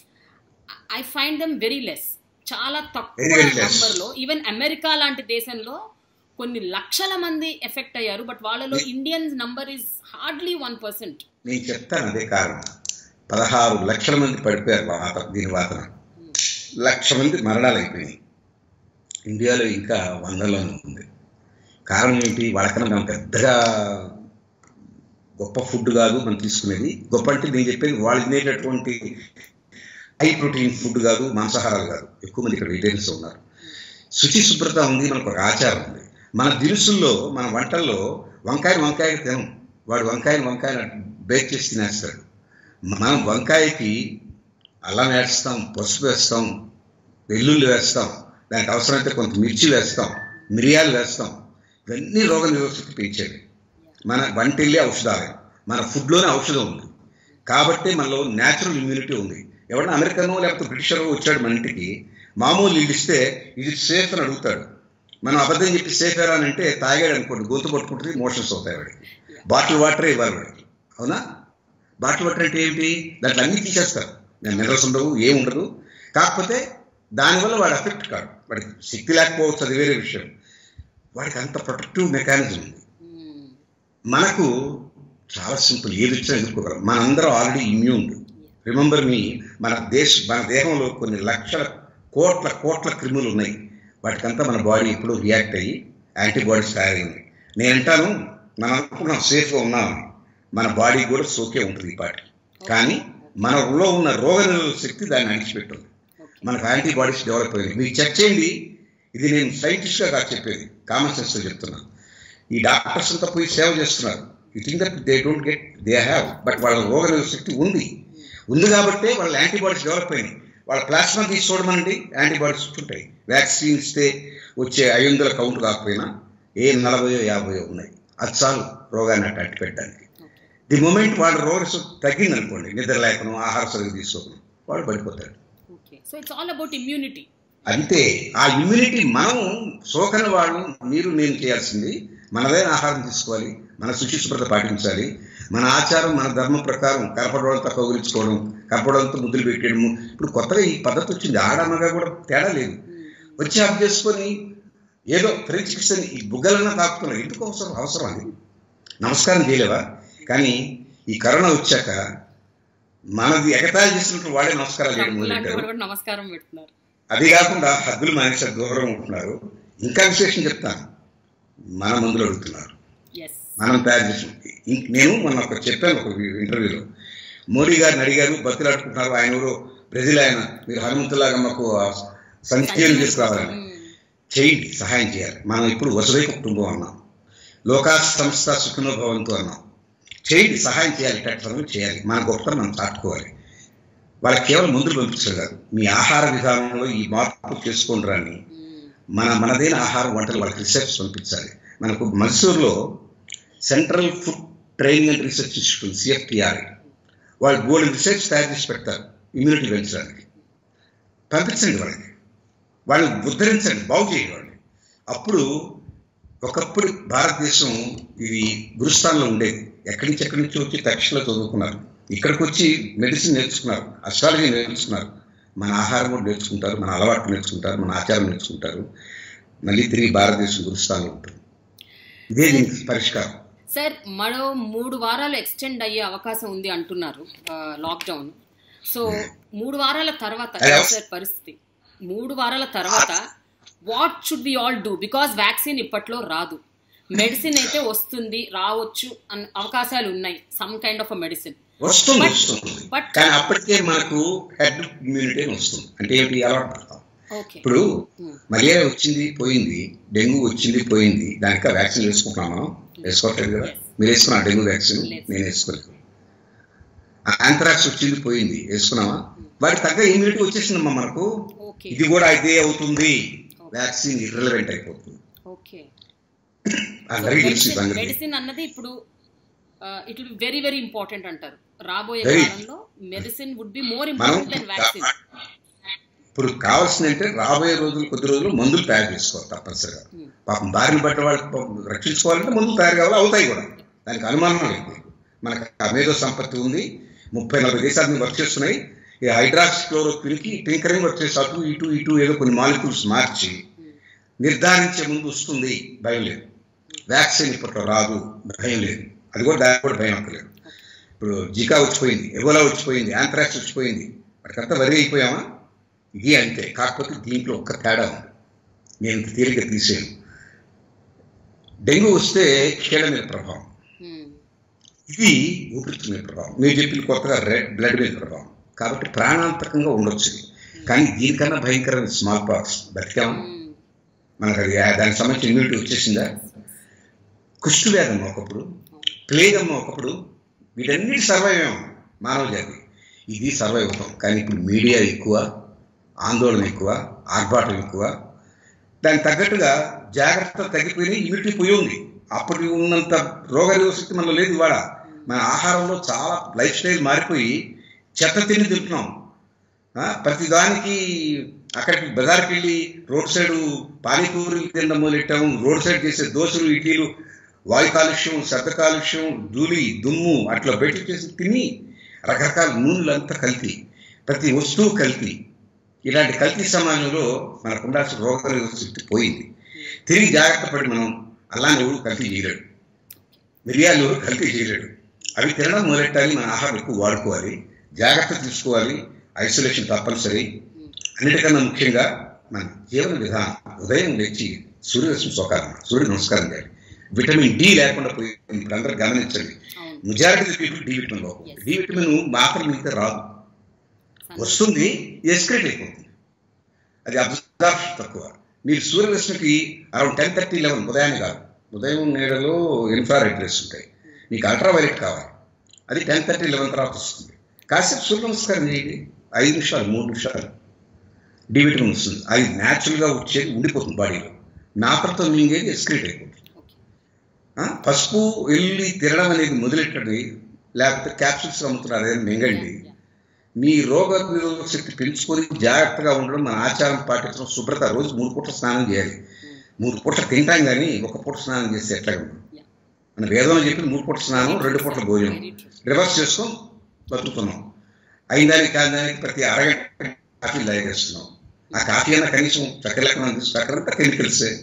I find them very less చాలా తక్కువ Very, very less. నంబర్లో ఈవెన్ అమెరికా లాంటి దేశంలో కొన్ని లక్షల మంది ఎఫెక్ట్ అయ్యారు బట్ వాళ్ళలో Indians number is hardly one percent నేను చెప్తాను అదే కారణం పదహారు లక్షల మంది పడిపోయారు వాత దీని వాతన లక్ష మంది మరణాలు అయిపోయినాయి ఇండియాలో ఇంకా వందలోనే ఉంది కారణం ఏంటి వాళ్ళకన్నా మనం పెద్దగా గొప్ప ఫుడ్ కాదు మనం తీసుకునేది గొప్ప అంటే నేను చెప్పేది వాళ్ళు తినేటటువంటి హై ప్రోటీన్ ఫుడ్ కాదు మాంసాహారాలు కాదు ఎక్కువ మంది ఇక్కడ వెజిటేరియన్స్ ఉన్నారు శుచి శుభ్రత ఉంది మనకు ఒక ఆచారం ఉంది మన దినుసుల్లో మన వంటల్లో వంకాయ వంకాయ తినం వాడు వంకాయని వంకాయ బేక్ చేసి తినేస్తాడు మనం వంకాయకి అల్లం వేస్తాం పసుపు వేస్తాం వెల్లుల్లి వేస్తాం దానికి అవసరమైతే కొంత మిర్చి వేస్తాం మిరియాలు వేస్తాం ఇవన్నీ రోగ నిరోధశక్తి పెంచేవి మన వంటిల్లే ఔషధాలే మన ఫుడ్లోనే ఔషధం ఉంది కాబట్టి మనలో న్యాచురల్ ఇమ్యూనిటీ ఉంది ఎవరైనా అమెరికనో లేకపోతే బ్రిటిషరో వచ్చాడు మన ఇంటికి మామూలు ఇల్లు ఇస్తే ఇది సేఫ్ అని అడుగుతాడు మనం అబద్ధం చెప్పి సేఫ్ ఎలా అని అంటే తాగాడు అనుకోండి గొంతు పట్టుకుంటుంది మోషన్స్ అవుతాయి వాడికి బాటిల్ వాటరే ఇవ్వాలి వాడికి అవునా బాటిల్ వాటర్ అంటే ఏంటి దాంట్లో అన్నీ తీసేస్తారు మినరల్స్ ఉండవు ఏం ఉండదు కాకపోతే దానివల్ల వాడు అఫెక్ట్ కాడు వాడికి శక్తి లేకపోవచ్చు అది వేరే విషయం వాడికి అంత ప్రొటెక్టివ్ మెకానిజం ఉంది మనకు చాలా సింపుల్ ఏది వచ్చినా ఎదుర్కోగలం మనందరం ఆల్రెడీ ఇమ్యూన్ రిమెంబర్ మీ మన దేశ మన దేహంలో కొన్ని లక్షల కోట్ల కోట్ల క్రిములు ఉన్నాయి వాటికంతా మన బాడీ ఇప్పుడు రియాక్ట్ అయ్యి యాంటీబాడీస్ తయారైంది నేను అంటాను మనం అనుకున్నాం సేఫ్గా ఉన్నామని మన బాడీ కూడా సోకే ఉంటుంది ఈ పాటి కానీ మనలో ఉన్న రోగ నిరోధక శక్తి దాన్ని అణిచిపెట్టుంది మనకు యాంటీబాడీస్ డెవలప్ అయ్యింది మీరు చెక్ చేయండి ఇది నేను సైంటిస్ట్గా కాదు చెప్పేది కామన్ సెన్స్తో చెప్తున్నాను ఈ డాక్టర్స్ అంతా పోయి సేవ చేస్తున్నారు you think that they don't get they have but వాళ్ళ రోగ నిరోధక శక్తి ఉంది ఉంది కాబట్టే వాళ్ళ యాంటీబాడీస్ డెవలప్ అయినాయి వాళ్ళ ప్లాస్మా తీసి చూడమనండి యాంటీబాడీస్ ఉంటాయి వ్యాక్సిన్ ఇస్తే వచ్చే ఐదు వందల కౌంట్ కాకపోయినా ఏ నలభై యాభై ఉన్నాయి అది చాలు రోగాన్ని అట్ట అట్టి పెట్టడానికి ది మూమెంట్ వాళ్ళ రోగ తగ్గింది అనుకోండి నిద్ర లేకను ఆహార సరిగ్గా తీసుకోకను వాడు పడిపోతాడు okay so it's all about immunity అంతే ఆ ఇమ్యూనిటీ మనం సోకని వాళ్ళు మీరు నేను చేయాల్సింది మనదైన ఆహారం తీసుకోవాలి మన శుచి శుభ్రత పాటించాలి మన ఆచారం మన ధర్మం ప్రకారం కనపడడంతో కౌగులించుకోవడం కనపడంతో ముద్దులు పెట్టేయడము ఇప్పుడు కొత్తగా ఈ పద్ధతి వచ్చింది ఆడమగా కూడా తేడా లేదు వచ్చి అప్ చేసుకొని ఏదో ఫ్రెంచ్ కిస్తని ఈ బుగ్గలన్నా తాకుతున్నారు ఎందుకు అవసరం అవసరం అది నమస్కారం చేయలేవా కానీ ఈ కరోనా వచ్చాక మనది ఎగతాళి చేసినట్టు వాడే నమస్కారాలు చేయడం ఇలాంటి మొదలెట్టారు వాళ్ళు కూడా నమస్కారం పెడుతున్నారు అది కాకుండా హద్దులు మానేసే దూరం ఉంటున్నారు ఇంకా విశేషం చెప్తాను మన మందులు అడుగుతున్నారు ఎస్ మనం తయారు చేసిన ఇం- నేను మొన్న ఒక చెప్పాను ఒక ఇంటర్వ్యూలో మోడీ గారిని అడిగారు బతులాడుకుంటున్నారు ఆయన ఎవరో బ్రెజిల్ ఆయన మీరు హనుమంతులాగా మాకు ఆ సంఖ్యలు తీసుకురావాలని చేయండి సహాయం చేయాలి మనం ఇప్పుడు వసుదై కుటుంబం అన్నాం లోకా సంస్థ సుఖినో భవంతు అన్నాం చేయండి సహాయం చేయాలి ఇట్లాంటి చేయాలి మన గొప్పతనం మనం చాటుకోవాలి వాళ్ళకి కేవలం మందులు పంపించడం కాదు మీ ఆహార విధానంలో ఈ మార్పు చేసుకోండి రాని మన మనదైన ఆహారం వంటలు వాళ్ళకి రీసెర్చ్ పంపించాలి మనకు మైసూర్లో Central Food Training and Research Institute CFTR వాళ్ళు గోల్డ్ రీసెర్చ్ తయారు చేసి పెడతారు ఇమ్యూనిటీ పెంచడానికి పంపించండి వాళ్ళకి వాళ్ళని ఉద్ధరించండి బాగు చేయండి అప్పుడు ఒకప్పుడు భారతదేశం ఇది గురుస్థానంలో ఉండేది ఎక్కడి నుంచి ఎక్కడి నుంచి వచ్చి తక్షణలో చదువుకున్నారు ఇక్కడికి వచ్చి మెడిసిన్ నేర్చుకున్నారు అస్ట్రాలజీ నేర్చుకున్నారు మన ఆహారం కూడా నేర్చుకుంటారు మన అలవాట్లు నేర్చుకుంటారు మన ఆచారం నేర్చుకుంటారు మళ్ళీ తిరిగి భారతదేశం గురుస్థానంలో ఉంటుంది ఇదే దీనికి పరిష్కారం సార్ మరో మూడు వారాలు ఎక్స్టెండ్ అయ్యే అవకాశం ఉంది అంటున్నారు లాక్డౌన్ సో మూడు వారాల తర్వాత అదే. ఎలా సార్ పరిస్థితి మూడు వారాల తర్వాత what should be all do because vaccine ఇప్పట్లో రాదు మెడిసిన్ అయితే వస్తుంది రావచ్చు అన్న అవకాశాలు ఉన్నాయి some kind of uh medicine వస్తుంది But- వస్తుంది but- కానీ అప్పటికే మనకు హెడ్ ఇమ్యూనిటీ అని వస్తుంది అంటే ఏంటి అలవాటు పడతాం ఓకే ఇప్పుడు మలేరియా వచ్చింది పోయింది డెంగ్యూ వచ్చింది పోయింది దానికి ఆ వ్యాక్సిన్ వేసుకుంటున్నాం మనం వేసుకోవట్లేదు కదా Yes. మీరు వేసుకున్నారు డెంగ్యూ వ్యాక్సిన్ లేదు. నేను వేసుకోలేదు ఆంథరాక్స్ వచ్చింది పోయింది వేసుకున్నామా వాటికి తగ్గ ఇమ్యూనిటీ వచ్చేసిందమ్మా మనకు ఓకే ఇది కూడా ఇదే అవుతుంది వ్యాక్సిన్ ఇర్రెలవెంట్ అయిపోతుంది ఓకే అందరికీ తెలిసి మెడిసిన్ సంగతి మెడిసిన్ అన్నది ఇప్పుడు it will very very important అంటారు రాబోయే Very. కాలంలో మెడిసిన్ వుడ్ బి మోర్ మనం ఇంపార్టెంట్ దెన్ వ్యాక్సిన్ ఇప్పుడు కావాల్సింది అంటే రాబోయే రోజులు కొద్ది రోజులు మందులు తయారు చేసుకోవాలి తప్పనిసరిగా పాపం బారిన పడ్డ వాళ్ళు పాపం రక్షించుకోవాలంటే మందులు తయారు కావాలి అవుతాయి కూడా దానికి అనుమానం లేదు మనకు ఆ మేధో సంపత్తి ఉంది ముప్పై నలభై దేశాల మీద వర్క్ చేస్తున్నాయి ఈ హైడ్రాక్స్ క్లోరోక్విన్కి టింకరింగ్ వర్క్ చేసి అటు ఇటు ఇటు ఏదో కొన్ని మాలిక్యూల్స్ మార్చి నిర్ధారించే ముందు వస్తుంది భయం లేదు వ్యాక్సిన్ ఇప్పట్లో రాదు భయం లేదు అది కూడా దానికి కూడా భయం అక్కర్లేదు ఇప్పుడు జికా వచ్చిపోయింది ఎబోలా వచ్చిపోయింది యాంథ్రాక్స్ వచ్చిపోయింది వాటికంతా వరి అయిపోయామా ఇది అంతే కాకపోతే దీంట్లో ఒక్క తేడా ఉంది నేను ఇంత తేలిక తీసేను డెంగ్యూ వస్తే కీళ్ళ మీద ప్రభావం ఇది ఊపిరితిత్తుల మీద ప్రభావం మీరు చెప్పిన కొత్తగా రెడ్ బ్లడ్ మీద ప్రభావం కాబట్టి ప్రాణాంతకంగా ఉండొచ్చు ఇది. కానీ దీనికన్నా భయంకరమైన స్మాల్ పాక్స్ బతికాము మనకు అది దానికి సంబంధించిన ఇమ్యూనిటీ వచ్చేసిందా కుష్టు వ్యాధి అమ్మ ఒకప్పుడు ప్లేగ్ అమ్మ ఒకప్పుడు వీటన్నిటి సర్వైవ్ అయ్యాం మానవ జాతి ఇది సర్వైవ్ అవుతాం కానీ ఇప్పుడు మీడియా ఎక్కువ ఆందోళన ఎక్కువ ఆర్భాటం ఎక్కువ దానికి తగ్గట్టుగా జాగ్రత్త తగ్గిపోయి ఇమ్యూనిటీ పోయి ఉంది అప్పటి ఉన్నంత రోగనిరోధక శక్తి మనలో లేదు ఇవాళ మన ఆహారంలో చాలా లైఫ్ స్టైల్ మారిపోయి చెత్త తిండి తింటున్నాం ఆ, ప్రతి దానికి అక్కడికి బజార్కి వెళ్ళి రోడ్ సైడ్ పానీపూరి తినడం మొదలెట్టాము రోడ్ సైడ్ చేసే దోశలు ఇడ్లీలు వాయు కాలుష్యం శబ్ద కాలుష్యం ధూళి దుమ్ము అట్లా బయట చేసి తిని రకరకాల నూనెలు అంతా కల్తీ ప్రతి వస్తువు కల్తీ ఇలాంటి కల్తీ సమాజంలో మనకు ఉండాల్సిన రోగనిరోధక శక్తి పోయింది తిరిగి జాగ్రత్త పడి మనం అల్లాన్ని ఎవరు కల్తీ చేయలేడు మిరియాలు ఎవరు కల్తీ చేయలేడు అవి తినడం మొదలెట్టాలి మన ఆహారం ఎక్కువ వాడుకోవాలి జాగ్రత్త తీసుకోవాలి ఐసోలేషన్ తప్పనిసరి అన్నిటికన్నా ముఖ్యంగా మన జీవన విధానం ఉదయం లేచి సూర్యరశ్మి సోకాలం సూర్య నమస్కారం చేయాలి విటమిన్ డి లేకుండా పోయింది ఇప్పుడు అందరూ గమనించండి అవును మెజారిటీ పీపుల్ డి విటమిన్ లోపం Yes. డి విటమిన్ మాత్రం మిగతా రాదు వస్తుంది ఎస్క్రేట్ అయిపోతుంది అది అబ్జర్ప్షన్ తక్కువ మీరు సూర్యరశ్మికి అరౌండ్ టెన్ థర్టీ లెవెన్ ఉదయాన్నే కాదు ఉదయం నీడలో ఇన్ఫ్రారెడ్ రేస్ ఉంటాయి మీకు అల్ట్రావైలెట్ కావాలి అది టెన్ థర్టీ లెవెన్ తర్వాత వస్తుంది కాసేపు సూర్య నమస్కారం చేయండి ఐదు నిమిషాలు మూడు నిమిషాలు డి విటమిన్ వస్తుంది అది న్యాచురల్గా వచ్చేది ఉండిపోతుంది బాడీలో నాపలతో మింగేది ఎస్క్రేట్ అయిపోతుంది ఓకే ఆ, పసుపు వెళ్ళి తినడం అనేది మొదలెట్టండి లేకపోతే క్యాప్సూల్స్ అమ్ముతున్నారు అదే మింగండి మీ రోగ నిరోధక శక్తి పెంచుకొని జాగ్రత్తగా ఉండడం మన ఆచారం పాటించడం శుభ్రత రోజు మూడు పూట స్నానం చేయాలి మూడు పూట తింటాం కానీ ఒక పూట స్నానం చేస్తే ఎట్లా ఉండదు Yeah. మన వేదంలో చెప్పిన మూడు పూట స్నానం రెండు పూటల భోజనం Very true. రివర్స్ చేసుకొని బతుకుతున్నాం అయినదానికి కాదానికి ప్రతి అరగంట కాఫీ తాగేస్తున్నాం ఆ కాఫీ అన్న కనీసం చక్కెర లెక్కన ఉంది చక్కెర అంతా కెమికల్సే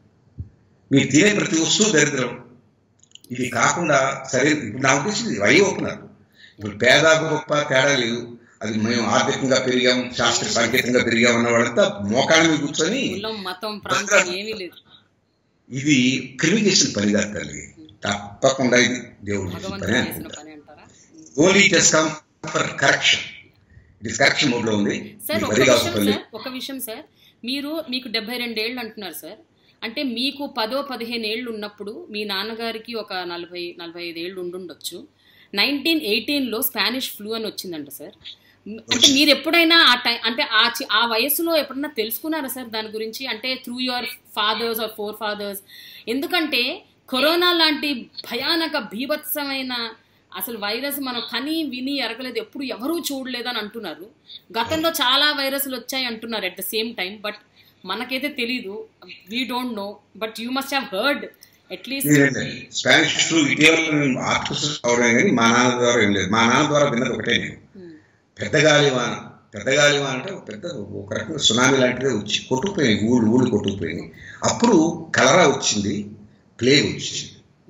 మీరు తినే ప్రతి వస్తువు దరిద్రం ఇది కాకుండా సరే ఇప్పుడు నా ఉద్దేశం ఇది వై ఓపెనర్ ఇప్పుడు పేద గొప్ప తేడా లేదు అది మేము ఆర్థికంగా పెరిగాం శాస్త్ర సాంకేతికంగా పెరిగాం అన్న వాళ్ళంతా మోకాళ్ళ మీద కూర్చొని కులం మతం ప్రాంతం ఏమీ లేదు ఇది క్రిమి చేసిన పని కాదు తల్లి తప్పకుండా ఇది దేవుడు చేసిన భగవంతుడు పని చేసిన అనుకుంటా పని అంటారా only just come for correction it is correction mode లో ఉంది సార్ మీకు ఒక వరి విషయం కావాలి సార్ ఒక విషయం సార్ మీరు మీకు డెబ్బై రెండేళ్ళు అంటున్నారు సార్ అంటే మీకు పదో పదిహేను ఏళ్ళు ఉన్నప్పుడు మీ నాన్నగారికి ఒక నలభై నలభై ఐదు ఏళ్ళు ఉండుండొచ్చు నైన్టీన్ ఎయిటీన్లో స్పానిష్ ఫ్లూ అని వచ్చిందంట సార్ మ్, అంటే మీరు ఎప్పుడైనా ఆ టైం అంటే ఆ చి- ఆ వయసులో ఎప్పుడన్నా తెలుసుకున్నారా సార్ దాని గురించి అంటే through your fathers or forefathers ఎందుకంటే కరోనా లాంటి భయానక భీభత్సమైన అసలు వైరస్ మనం కని విని ఎరగలేదు ఎప్పుడు ఎవరూ చూడలేదు అని అంటున్నారు గతంలో చాలా వైరస్లు వచ్చాయి అంటున్నారు at the same time but మనకైతే తెలీదు we don't know but you must have heard at least లేదండి స్పానిష్ ఫ్లూ ఇటీవల నేను ఆర్టిస్ట్ అవడం కానీ మా నాన్న ద్వారా ఏం లేదు మా నాన్న ద్వారా విన్నది ఒకటే నేను పెద్ద గాలివాన పెద్ద గాలివాన అంటే ఒక పెద్ద ఒక రకంగా సునామీ లాంటిదే వచ్చి కొట్టుకుపోయినాయి ఊళ్ళు ఊళ్ళు కొట్టుకుపోయినాయి అప్పుడు కలరా వచ్చింది ప్లేగ్ వచ్చింది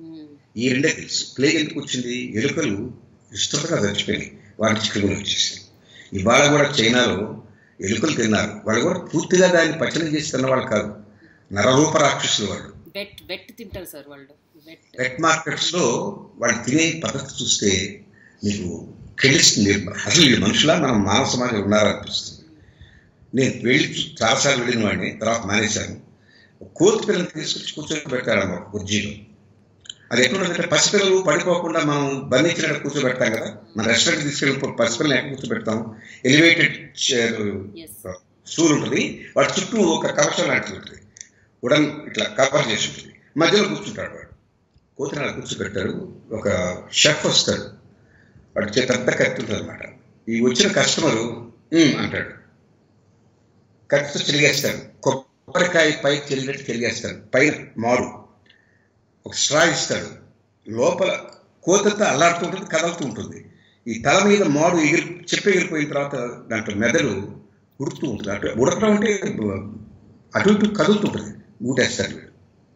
ఈ రెండే తెలుసు ప్లేగ్ ఎందుకు వచ్చింది ఎలుకలు విస్తృతంగా చచ్చిపోయినాయి వాటి చిక్కులు వచ్చేసాయి ఇవాళ కూడా చైనాలో ఎలుకలు తిన్నారు వాళ్ళు కూడా పూర్తిగా దాన్ని పచ్చడి చేసి తిన్న వాళ్ళు కాదు నరరూప రాక్షసులు వాళ్ళు వెట్ వెట్ తింటారు సార్ వాళ్ళు వెట్ వెట్ మార్కెట్స్ లో వాళ్ళు తినే పద్ధతి చూస్తే మీకు తెలుస్తుంది అసలు ఈ మనుషులా మనం మానవ సమాజం ఉన్నారనిపిస్తుంది నేను వెళ్ళి చూ- చాలాసార్లు వెళ్ళిన వాడిని తర్వాత మానేశాను కోతి పిల్లలు తీసుకొచ్చి కూర్చొని పెట్టారమ్మ కుర్జీలో అది ఎట్లుంటుందంటే పసిపిల్లలు పడిపోకుండా మనం బంధించినట్టు కూర్చోబెడతాం కదా మన రెస్టారెంట్ తీసుకెళ్ళినప్పుడు పసిపిల్లలు ఎక్కడ కూర్చోబెడతాం ఎలివేటెడ్ ఎస్ స్టూల్ ఉంటుంది వాటి చుట్టూ ఒక కవచం లాంటిది ఉంటుంది ఉడన్ ఇట్లా కవర్ చేసి ఉంటుంది మధ్యలో కూర్చుంటాడు వాడు కోతిని అలా కూర్చోబెట్టాడు ఒక షెఫ్ వస్తాడు వాడి చేత అంతా కత్తి ఉంటుంది అనమాట ఈ వచ్చిన కస్టమరు "ఉమ్" అంటాడు కత్తితో చెరిగేస్తాడు కొబ్బరికాయ పై చెరిగినట్టు చెరిగేస్తాడు పైన మాడు ఒక స్ట్రా ఇస్తాడు లోపల కోతంతా అల్లాడుతూ ఉంటుంది కదలుతూ ఉంటుంది ఈ తల మీద మాడు ఎగిరి చెప్పు ఎగిరిపోయిన తర్వాత దాంట్లో మెదడు ఉడుకుతూ ఉంటుంది అటు ఉడకడం అంటే అటు ఇటు కదులుతుంటుంది ఊటేస్తాడు వీడు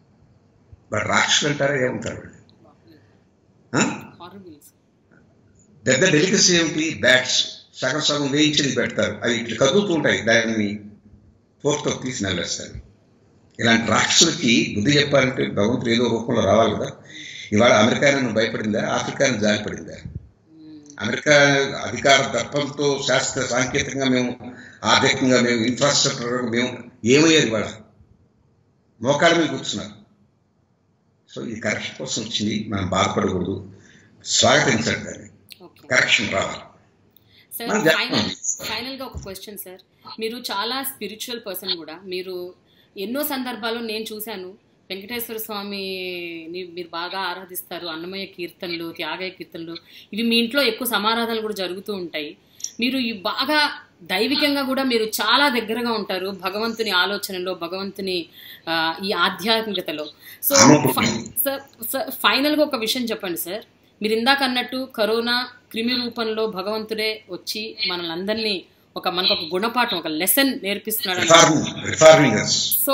వాడు రాక్షసులు అంటారా ఏమంటారు వీడు ఆ? హారబుల్ పెద్ద డెలికసీ ఏమిటి బ్యాట్స్ సగం సగం వేయించి పెడతారు అవి ఇట్లా కదులుతూ ఉంటాయి దాన్ని ఫోర్తో తీసి నల్లేస్తారు ఇలాంటి రాక్షసులకి బుద్ధి చెప్పాలంటే భగవంతుడు ఏదో రూపంలో రావాలి కదా ఇవాళ అమెరికా నన్ను భయపడిందా ఆఫ్రికాను జాలిపడిందా అమెరికా అధికార దర్పంతో శాస్త్ర సాంకేతికంగా మేము ఆర్థికంగా మేము ఇన్ఫ్రాస్ట్రక్చర్ మేము ఏమయ్యారు ఇవాళ మోకాళ్ళ మీద కూర్చున్నారు సో ఈ కరెక్షన్ కోసం వచ్చింది మనం బాధపడకూడదు స్వాగతించండి దాన్ని ఓకే కరెక్షన్ రావాలి సార్ మనం ఫైనల్ చెప్తాం. ఫైనల్గా ఒక క్వశ్చన్ సార్ మీరు చాలా స్పిరిచువల్ పర్సన్ కూడా మీరు ఎన్నో సందర్భాల్లో నేను చూశాను వెంకటేశ్వర స్వామిని మీరు బాగా ఆరాధిస్తారు అన్నమయ్య కీర్తనలు త్యాగయ్య కీర్తనలు ఇవి మీ ఇంట్లో ఎక్కువ సమారాధనలు కూడా జరుగుతూ ఉంటాయి మీరు ఈ బాగా దైవికంగా కూడా మీరు చాలా దగ్గరగా ఉంటారు భగవంతుని ఆలోచనలో భగవంతుని ఆ, ఈ ఆధ్యాత్మికతలో సో ఫై- సార్ సార్ ఫైనల్గా ఒక విషయం చెప్పండి సార్ మీరు ఇందాక అన్నట్టు కరోనా క్రిమి రూపంలో భగవంతుడే వచ్చి మనల్ని అందరినీ ఒక మనకు ఒక గుణపాఠం ఒక లెసన్ నేర్పిస్తున్నాడు అన్నారు. రిఫార్మింగ్ రిఫార్మింగర్స్ సో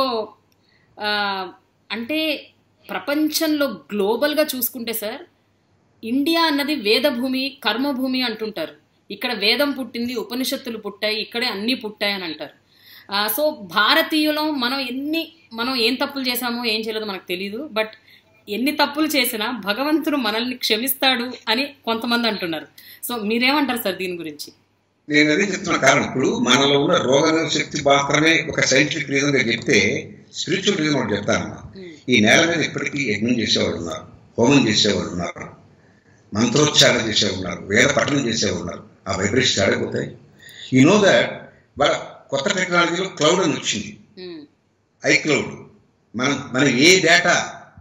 ఆ, అంటే ప్రపంచంలో గ్లోబల్గా చూసుకుంటే సార్ ఇండియా అన్నది వేదభూమి కర్మభూమి అంటుంటారు ఇక్కడ వేదం పుట్టింది ఉపనిషత్తులు పుట్టాయి ఇక్కడే అన్నీ పుట్టాయి అని అంటారు ఆ, సో భారతీయులం మనం ఎన్ని మనం ఏం తప్పులు చేశామో ఏం చేయలేదో మనకు తెలియదు బట్ ఎన్ని తప్పులు చేసినా భగవంతుడు మనల్ని క్షమిస్తాడు అని కొంతమంది అంటున్నారు సో మీరేమంటారు సార్ దీని గురించి నేను అదే చెప్తున్న కారణం ఇప్పుడు మనలో ఉన్న రోగ శక్తి మాత్రమే ఒక సైంటిఫిక్ రీజన్ గా చెప్తే స్పిరిచువల్ రీజన్ ఒకటి చెప్తాను ఈ నేల మీద ఇప్పటికీ యజ్ఞం చేసేవాళ్ళు ఉన్నారు హోమం చేసేవాళ్ళు ఉన్నారు మంత్రోచ్చారణ చేసేవాళ్ళు ఉన్నారు వేద పఠనం చేసేవాళ్ళు ఉన్నారు ఆ వైబ్రేషన్ ఆడైపోతాయి ఈ నో దాట్ వాళ్ళ కొత్త టెక్నాలజీలో క్లౌడ్ అని వచ్చింది ఉమ్, ఐ క్లౌడ్ మనం మనం ఏ డేటా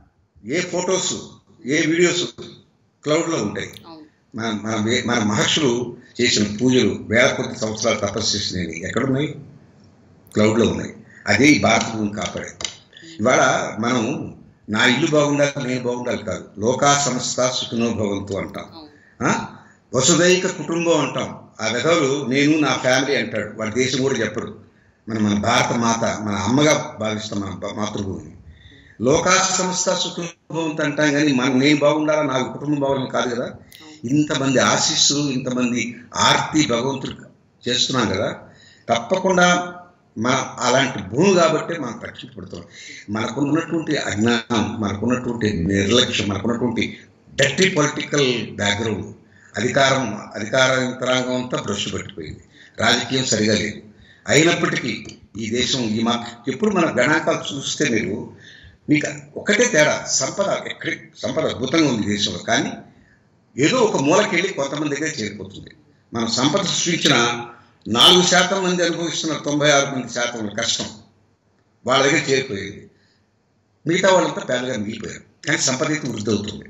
ఏ ఫొటోస్ ఏ వీడియోస్ క్లౌడ్లో ఉంటాయి అవును మన మన వే- మన మహర్షులు చేసిన పూజలు వేల కొద్ది సంవత్సరాలు తపస్సు చేసినవి ఎక్కడున్నాయి క్లౌడ్లో ఉన్నాయి అదే ఈ భారత భూమిని కాపాడేది ఇవాళ మనం నా ఇల్లు బాగుండాలి నేను బాగుండాలి కాదు లోకా సంస్థ సుఖినో భవంతు అంటాం అవును ఆ? వసుదైక కుటుంబం అంటాం ఆ విధవులు నేను నా ఫ్యామిలీ అంటాడు వాడి దేశం కూడా చెప్పడు మన మన భారత మాత మన అమ్మగా భావిస్తాం మన బ- మాతృభూమిని లోకా సంస్థ సుఖభవంతు అంటాం కానీ మనం నేను బాగుండాలా నాకు కుటుంబం బాగుండాలని కాదు కదా ఇంతమంది ఆశీస్సులు ఇంతమంది ఆర్తి భగవంతుడు చేస్తున్నాం కదా తప్పకుండా మన అలాంటి భూమి కాబట్టి మనం రక్షించబడుతున్నాం మనకున్నటువంటి అజ్ఞానం మనకున్నటువంటి నిర్లక్ష్యం మనకున్నటువంటి డర్టీ పొలిటికల్ బ్యాక్గ్రౌండ్ అధికారం అధికార యంత్రాంగం అంతా బ్రష్ పెట్టిపోయింది రాజకీయం సరిగా లేదు అయినప్పటికీ ఈ దేశం ఈ మా ఎప్పుడు మన గణాంకాలు చూస్తే మీరు మీకు ఒకటే తేడా సంపద ఎక్కడి సంపద అద్భుతంగా ఉంది ఈ దేశంలో కానీ ఏదో ఒక మూలకెళ్ళి కొంతమంది దగ్గర చేరిపోతుంది మనం సంపద సృష్టించిన నాలుగు శాతం మంది అనుభవిస్తున్న తొంభై ఆరు మంది శాతం కష్టం వాళ్ళ దగ్గర చేరిపోయేది మిగతా వాళ్ళంతా పేదగా మిగిలిపోయారు కానీ సంపద అయితే వృద్ధి అవుతుంది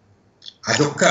అదొక్క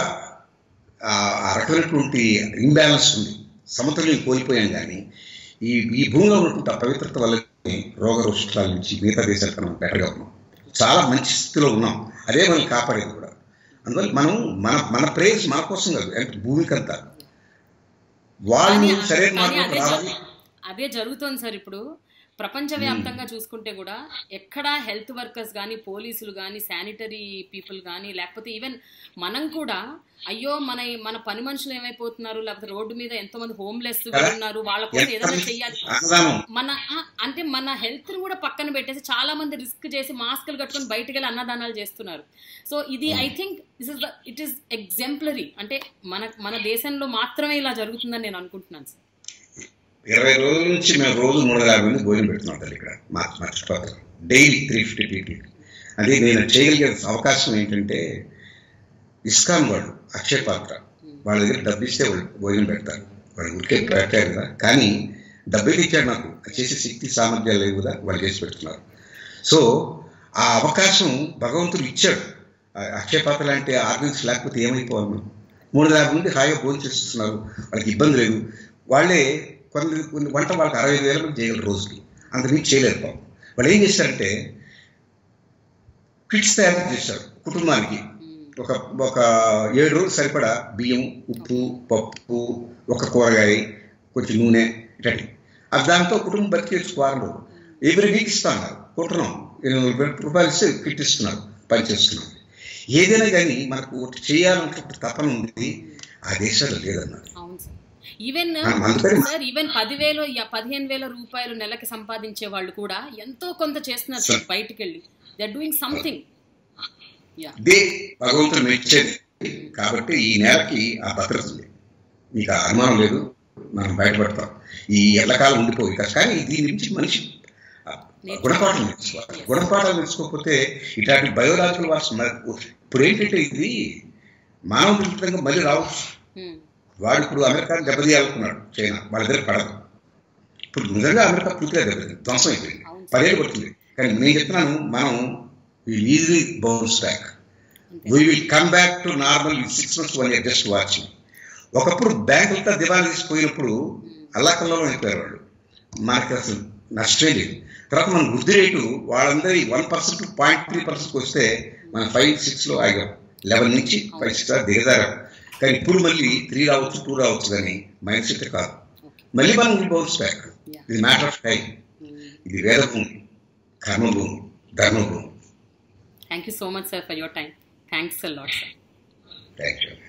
ఆ ఆ రకమైనటువంటి ఇంబ్యాలెన్స్ ఉంది సమతుల్యం కోల్పోయాం కానీ ఈ ఈ భూమిలో ఉన్నటువంటి ఆ పవిత్రత వల్ల రోగ రుష్టాల నుంచి మిగతా దేశాల కన్నా బెటర్గా ఉన్నాం చాలా మంచి స్థితిలో ఉన్నాం అదే మనం కాపాడేది కూడా అందువల్ల మనం మన మన ప్రేయర్స్ మన కోసం కాదు అంటే భూమికంతా వాళ్ళు కానీ సరైన కానీ మార్గంలో అదే రావాలి జరు- అదే జరుగుతోంది సార్ ఇప్పుడు ప్రపంచవ్యాప్తంగా చూసుకుంటే కూడా ఎక్కడ హెల్త్ వర్కర్స్ కానీ పోలీసులు కానీ శానిటరీ పీపుల్ కానీ లేకపోతే ఈవెన్ మనం కూడా అయ్యో మన మన పని మనుషులు ఏమైపోతున్నారు లేకపోతే రోడ్డు మీద ఎంతో మంది హోమ్లెస్ కదా? ఉన్నారు వాళ్ళ కోసం ఎంత ఏదైనా చెయ్యాలి అన్నదానం మన ఆ, అంటే మన హెల్త్ కూడా పక్కన పెట్టేసి చాలా మంది రిస్క్ చేసి మాస్కులు కట్టుకొని బయటకు వెళ్ళి అన్నదానాలు చేస్తున్నారు సో ఇది I think this is the it is exemplary అంటే మన మన దేశంలో మాత్రమే ఇలా జరుగుతుందని నేను అనుకుంటున్నాను సార్ ఇరవై రోజుల నుంచి మేము రోజు మూడు వందల యాభై మంది భోజనం పెడుతున్నాం తల్లి ఇక్కడ మా మా చుట్టుపక్కల డైలీ త్రీ ఫిఫ్టీ పీపుల్ అది నేను చేయగలిగే అవకాశం ఏంటంటే ఇస్కాన్ వాళ్ళు అక్షయ పాత్ర వాళ్ళ దగ్గర డబ్బు ఇస్తే వాళ్ళు భోజనం పెడతారు వాళ్ళు ఊరికే పెట్టారు కదా కానీ డబ్బులు ఇచ్చాడు నాకు అది చేసే శక్తి సామర్థ్యాలు లేవు కదా వాళ్ళు చేసి పెడుతున్నారు సో ఆ అవకాశం భగవంతుడు ఇచ్చాడు ఆ అక్షయ పాత్ర లాంటి ఆర్గన్స్ లేకపోతే ఏమైపోవాలి మనం మూడు వందల యాభై మంది హాయిగా భోజనం చేస్తున్నారు వాళ్ళకి ఇబ్బంది లేదు వాళ్ళే కొన్ని కొన్ని వంట వాళ్ళకి అరవై వేల మంది చేయగలరు రోజుకి అంతకుమించి చేయలేరు పాపం వాళ్ళు ఏం చేస్తారంటే కిట్స్ తయారు చేశారు కుటుంబానికి ఒక ఒక ఏడు రోజులు సరిపడా బియ్యం ఉప్పు పప్పు ఒక కూరగాయ కొంచెం నూనె ఇటండి అది దాంతో కుటుంబం బతికేసి వారంలో ఎవ్రీ వీక్ ఇస్తాను కుట్రనం ఎనిమిది వందల రూపాయలు ఇస్తే కిట్ ఇస్తున్నారు పని చేస్తున్నాం ఏదైనా కానీ మనకు ఒకటి చేయాలనుకుంటే తపన ఉంది ఆ దేశాల్లో లేదన్నారు అవును సార్ ఈవెన్ మనం అందుకని సార్ ఈవెన్ పదివేలు యా- పదిహేను వేల రూపాయలు నెలకి సంపాదించే వాళ్ళు కూడా ఎంతో కొంత చేస్తున్నారు సార్ బయటికి వెళ్ళి they are doing something yeah ఇదే భగవంతుడు మెచ్చేది కాబట్టి ఈ నేలకి ఆ భద్రత ఉంది మీకు ఆ అనుమానం లేదు మనం బయటపడతాం ఈ ఎల్లకాలం ఉండిపోయి కానీ దీని నుంచి మనిషి ఆ, గుణపాఠం నేర్చుకోవాలి గుణపాఠాలు నేర్చుకోకపోతే ఇట్లాంటి బయోలాజికల్ వార్స్ ఇప్పుడు ఏంటంటే ఇది మానవ విరుద్ధంగా మళ్ళీ రావచ్చు వాడు ఇప్పుడు అమెరికాని దెబ్బతీయాలనుకున్నాడు చైనా వాళ్ళ దగ్గర పడదు ఇప్పుడు నిజంగా అమెరికా పూర్తిగా దెబ్బతింది ధ్వంసం అయిపోయింది అవును సార్. పదేళ్ళు పడుతుంది కానీ నేను చెప్తున్నాను మనం easily bounce back we will come back to normal six months one year just watching ఒకప్పుడు బ్యాంకులతో దివాళా తీసిపోయినప్పుడు అల్లాకల్లో అయిపోయారు వాళ్ళు మనకి అసలు నష్టమే లేదు తర్వాత మన వృద్ధి రేటు వాళ్ళందరి వన్ పర్సెంట్ పాయింట్ త్రీ పర్సెంట్కి వస్తే మన ఫైవ్ సిక్స్లో ఆగాం లెవెన్ నుంచి ఫైవ్ సిక్స్ దిగజారాం కానీ ఇప్పుడు మళ్ళీ త్రీ రావచ్చు టూ రావచ్చు కానీ మైండ్ సెట్ కాదు ఓకే మళ్ళీ మనం విల్ బౌన్స్ బ్యాక్ Yeah. ఇది మ్యాటర్ ఆఫ్ టైం ఇది వేదభూమి కర్మభూమి ధర్మభూమి thank you so much sir for your time thanks a lot sir thank you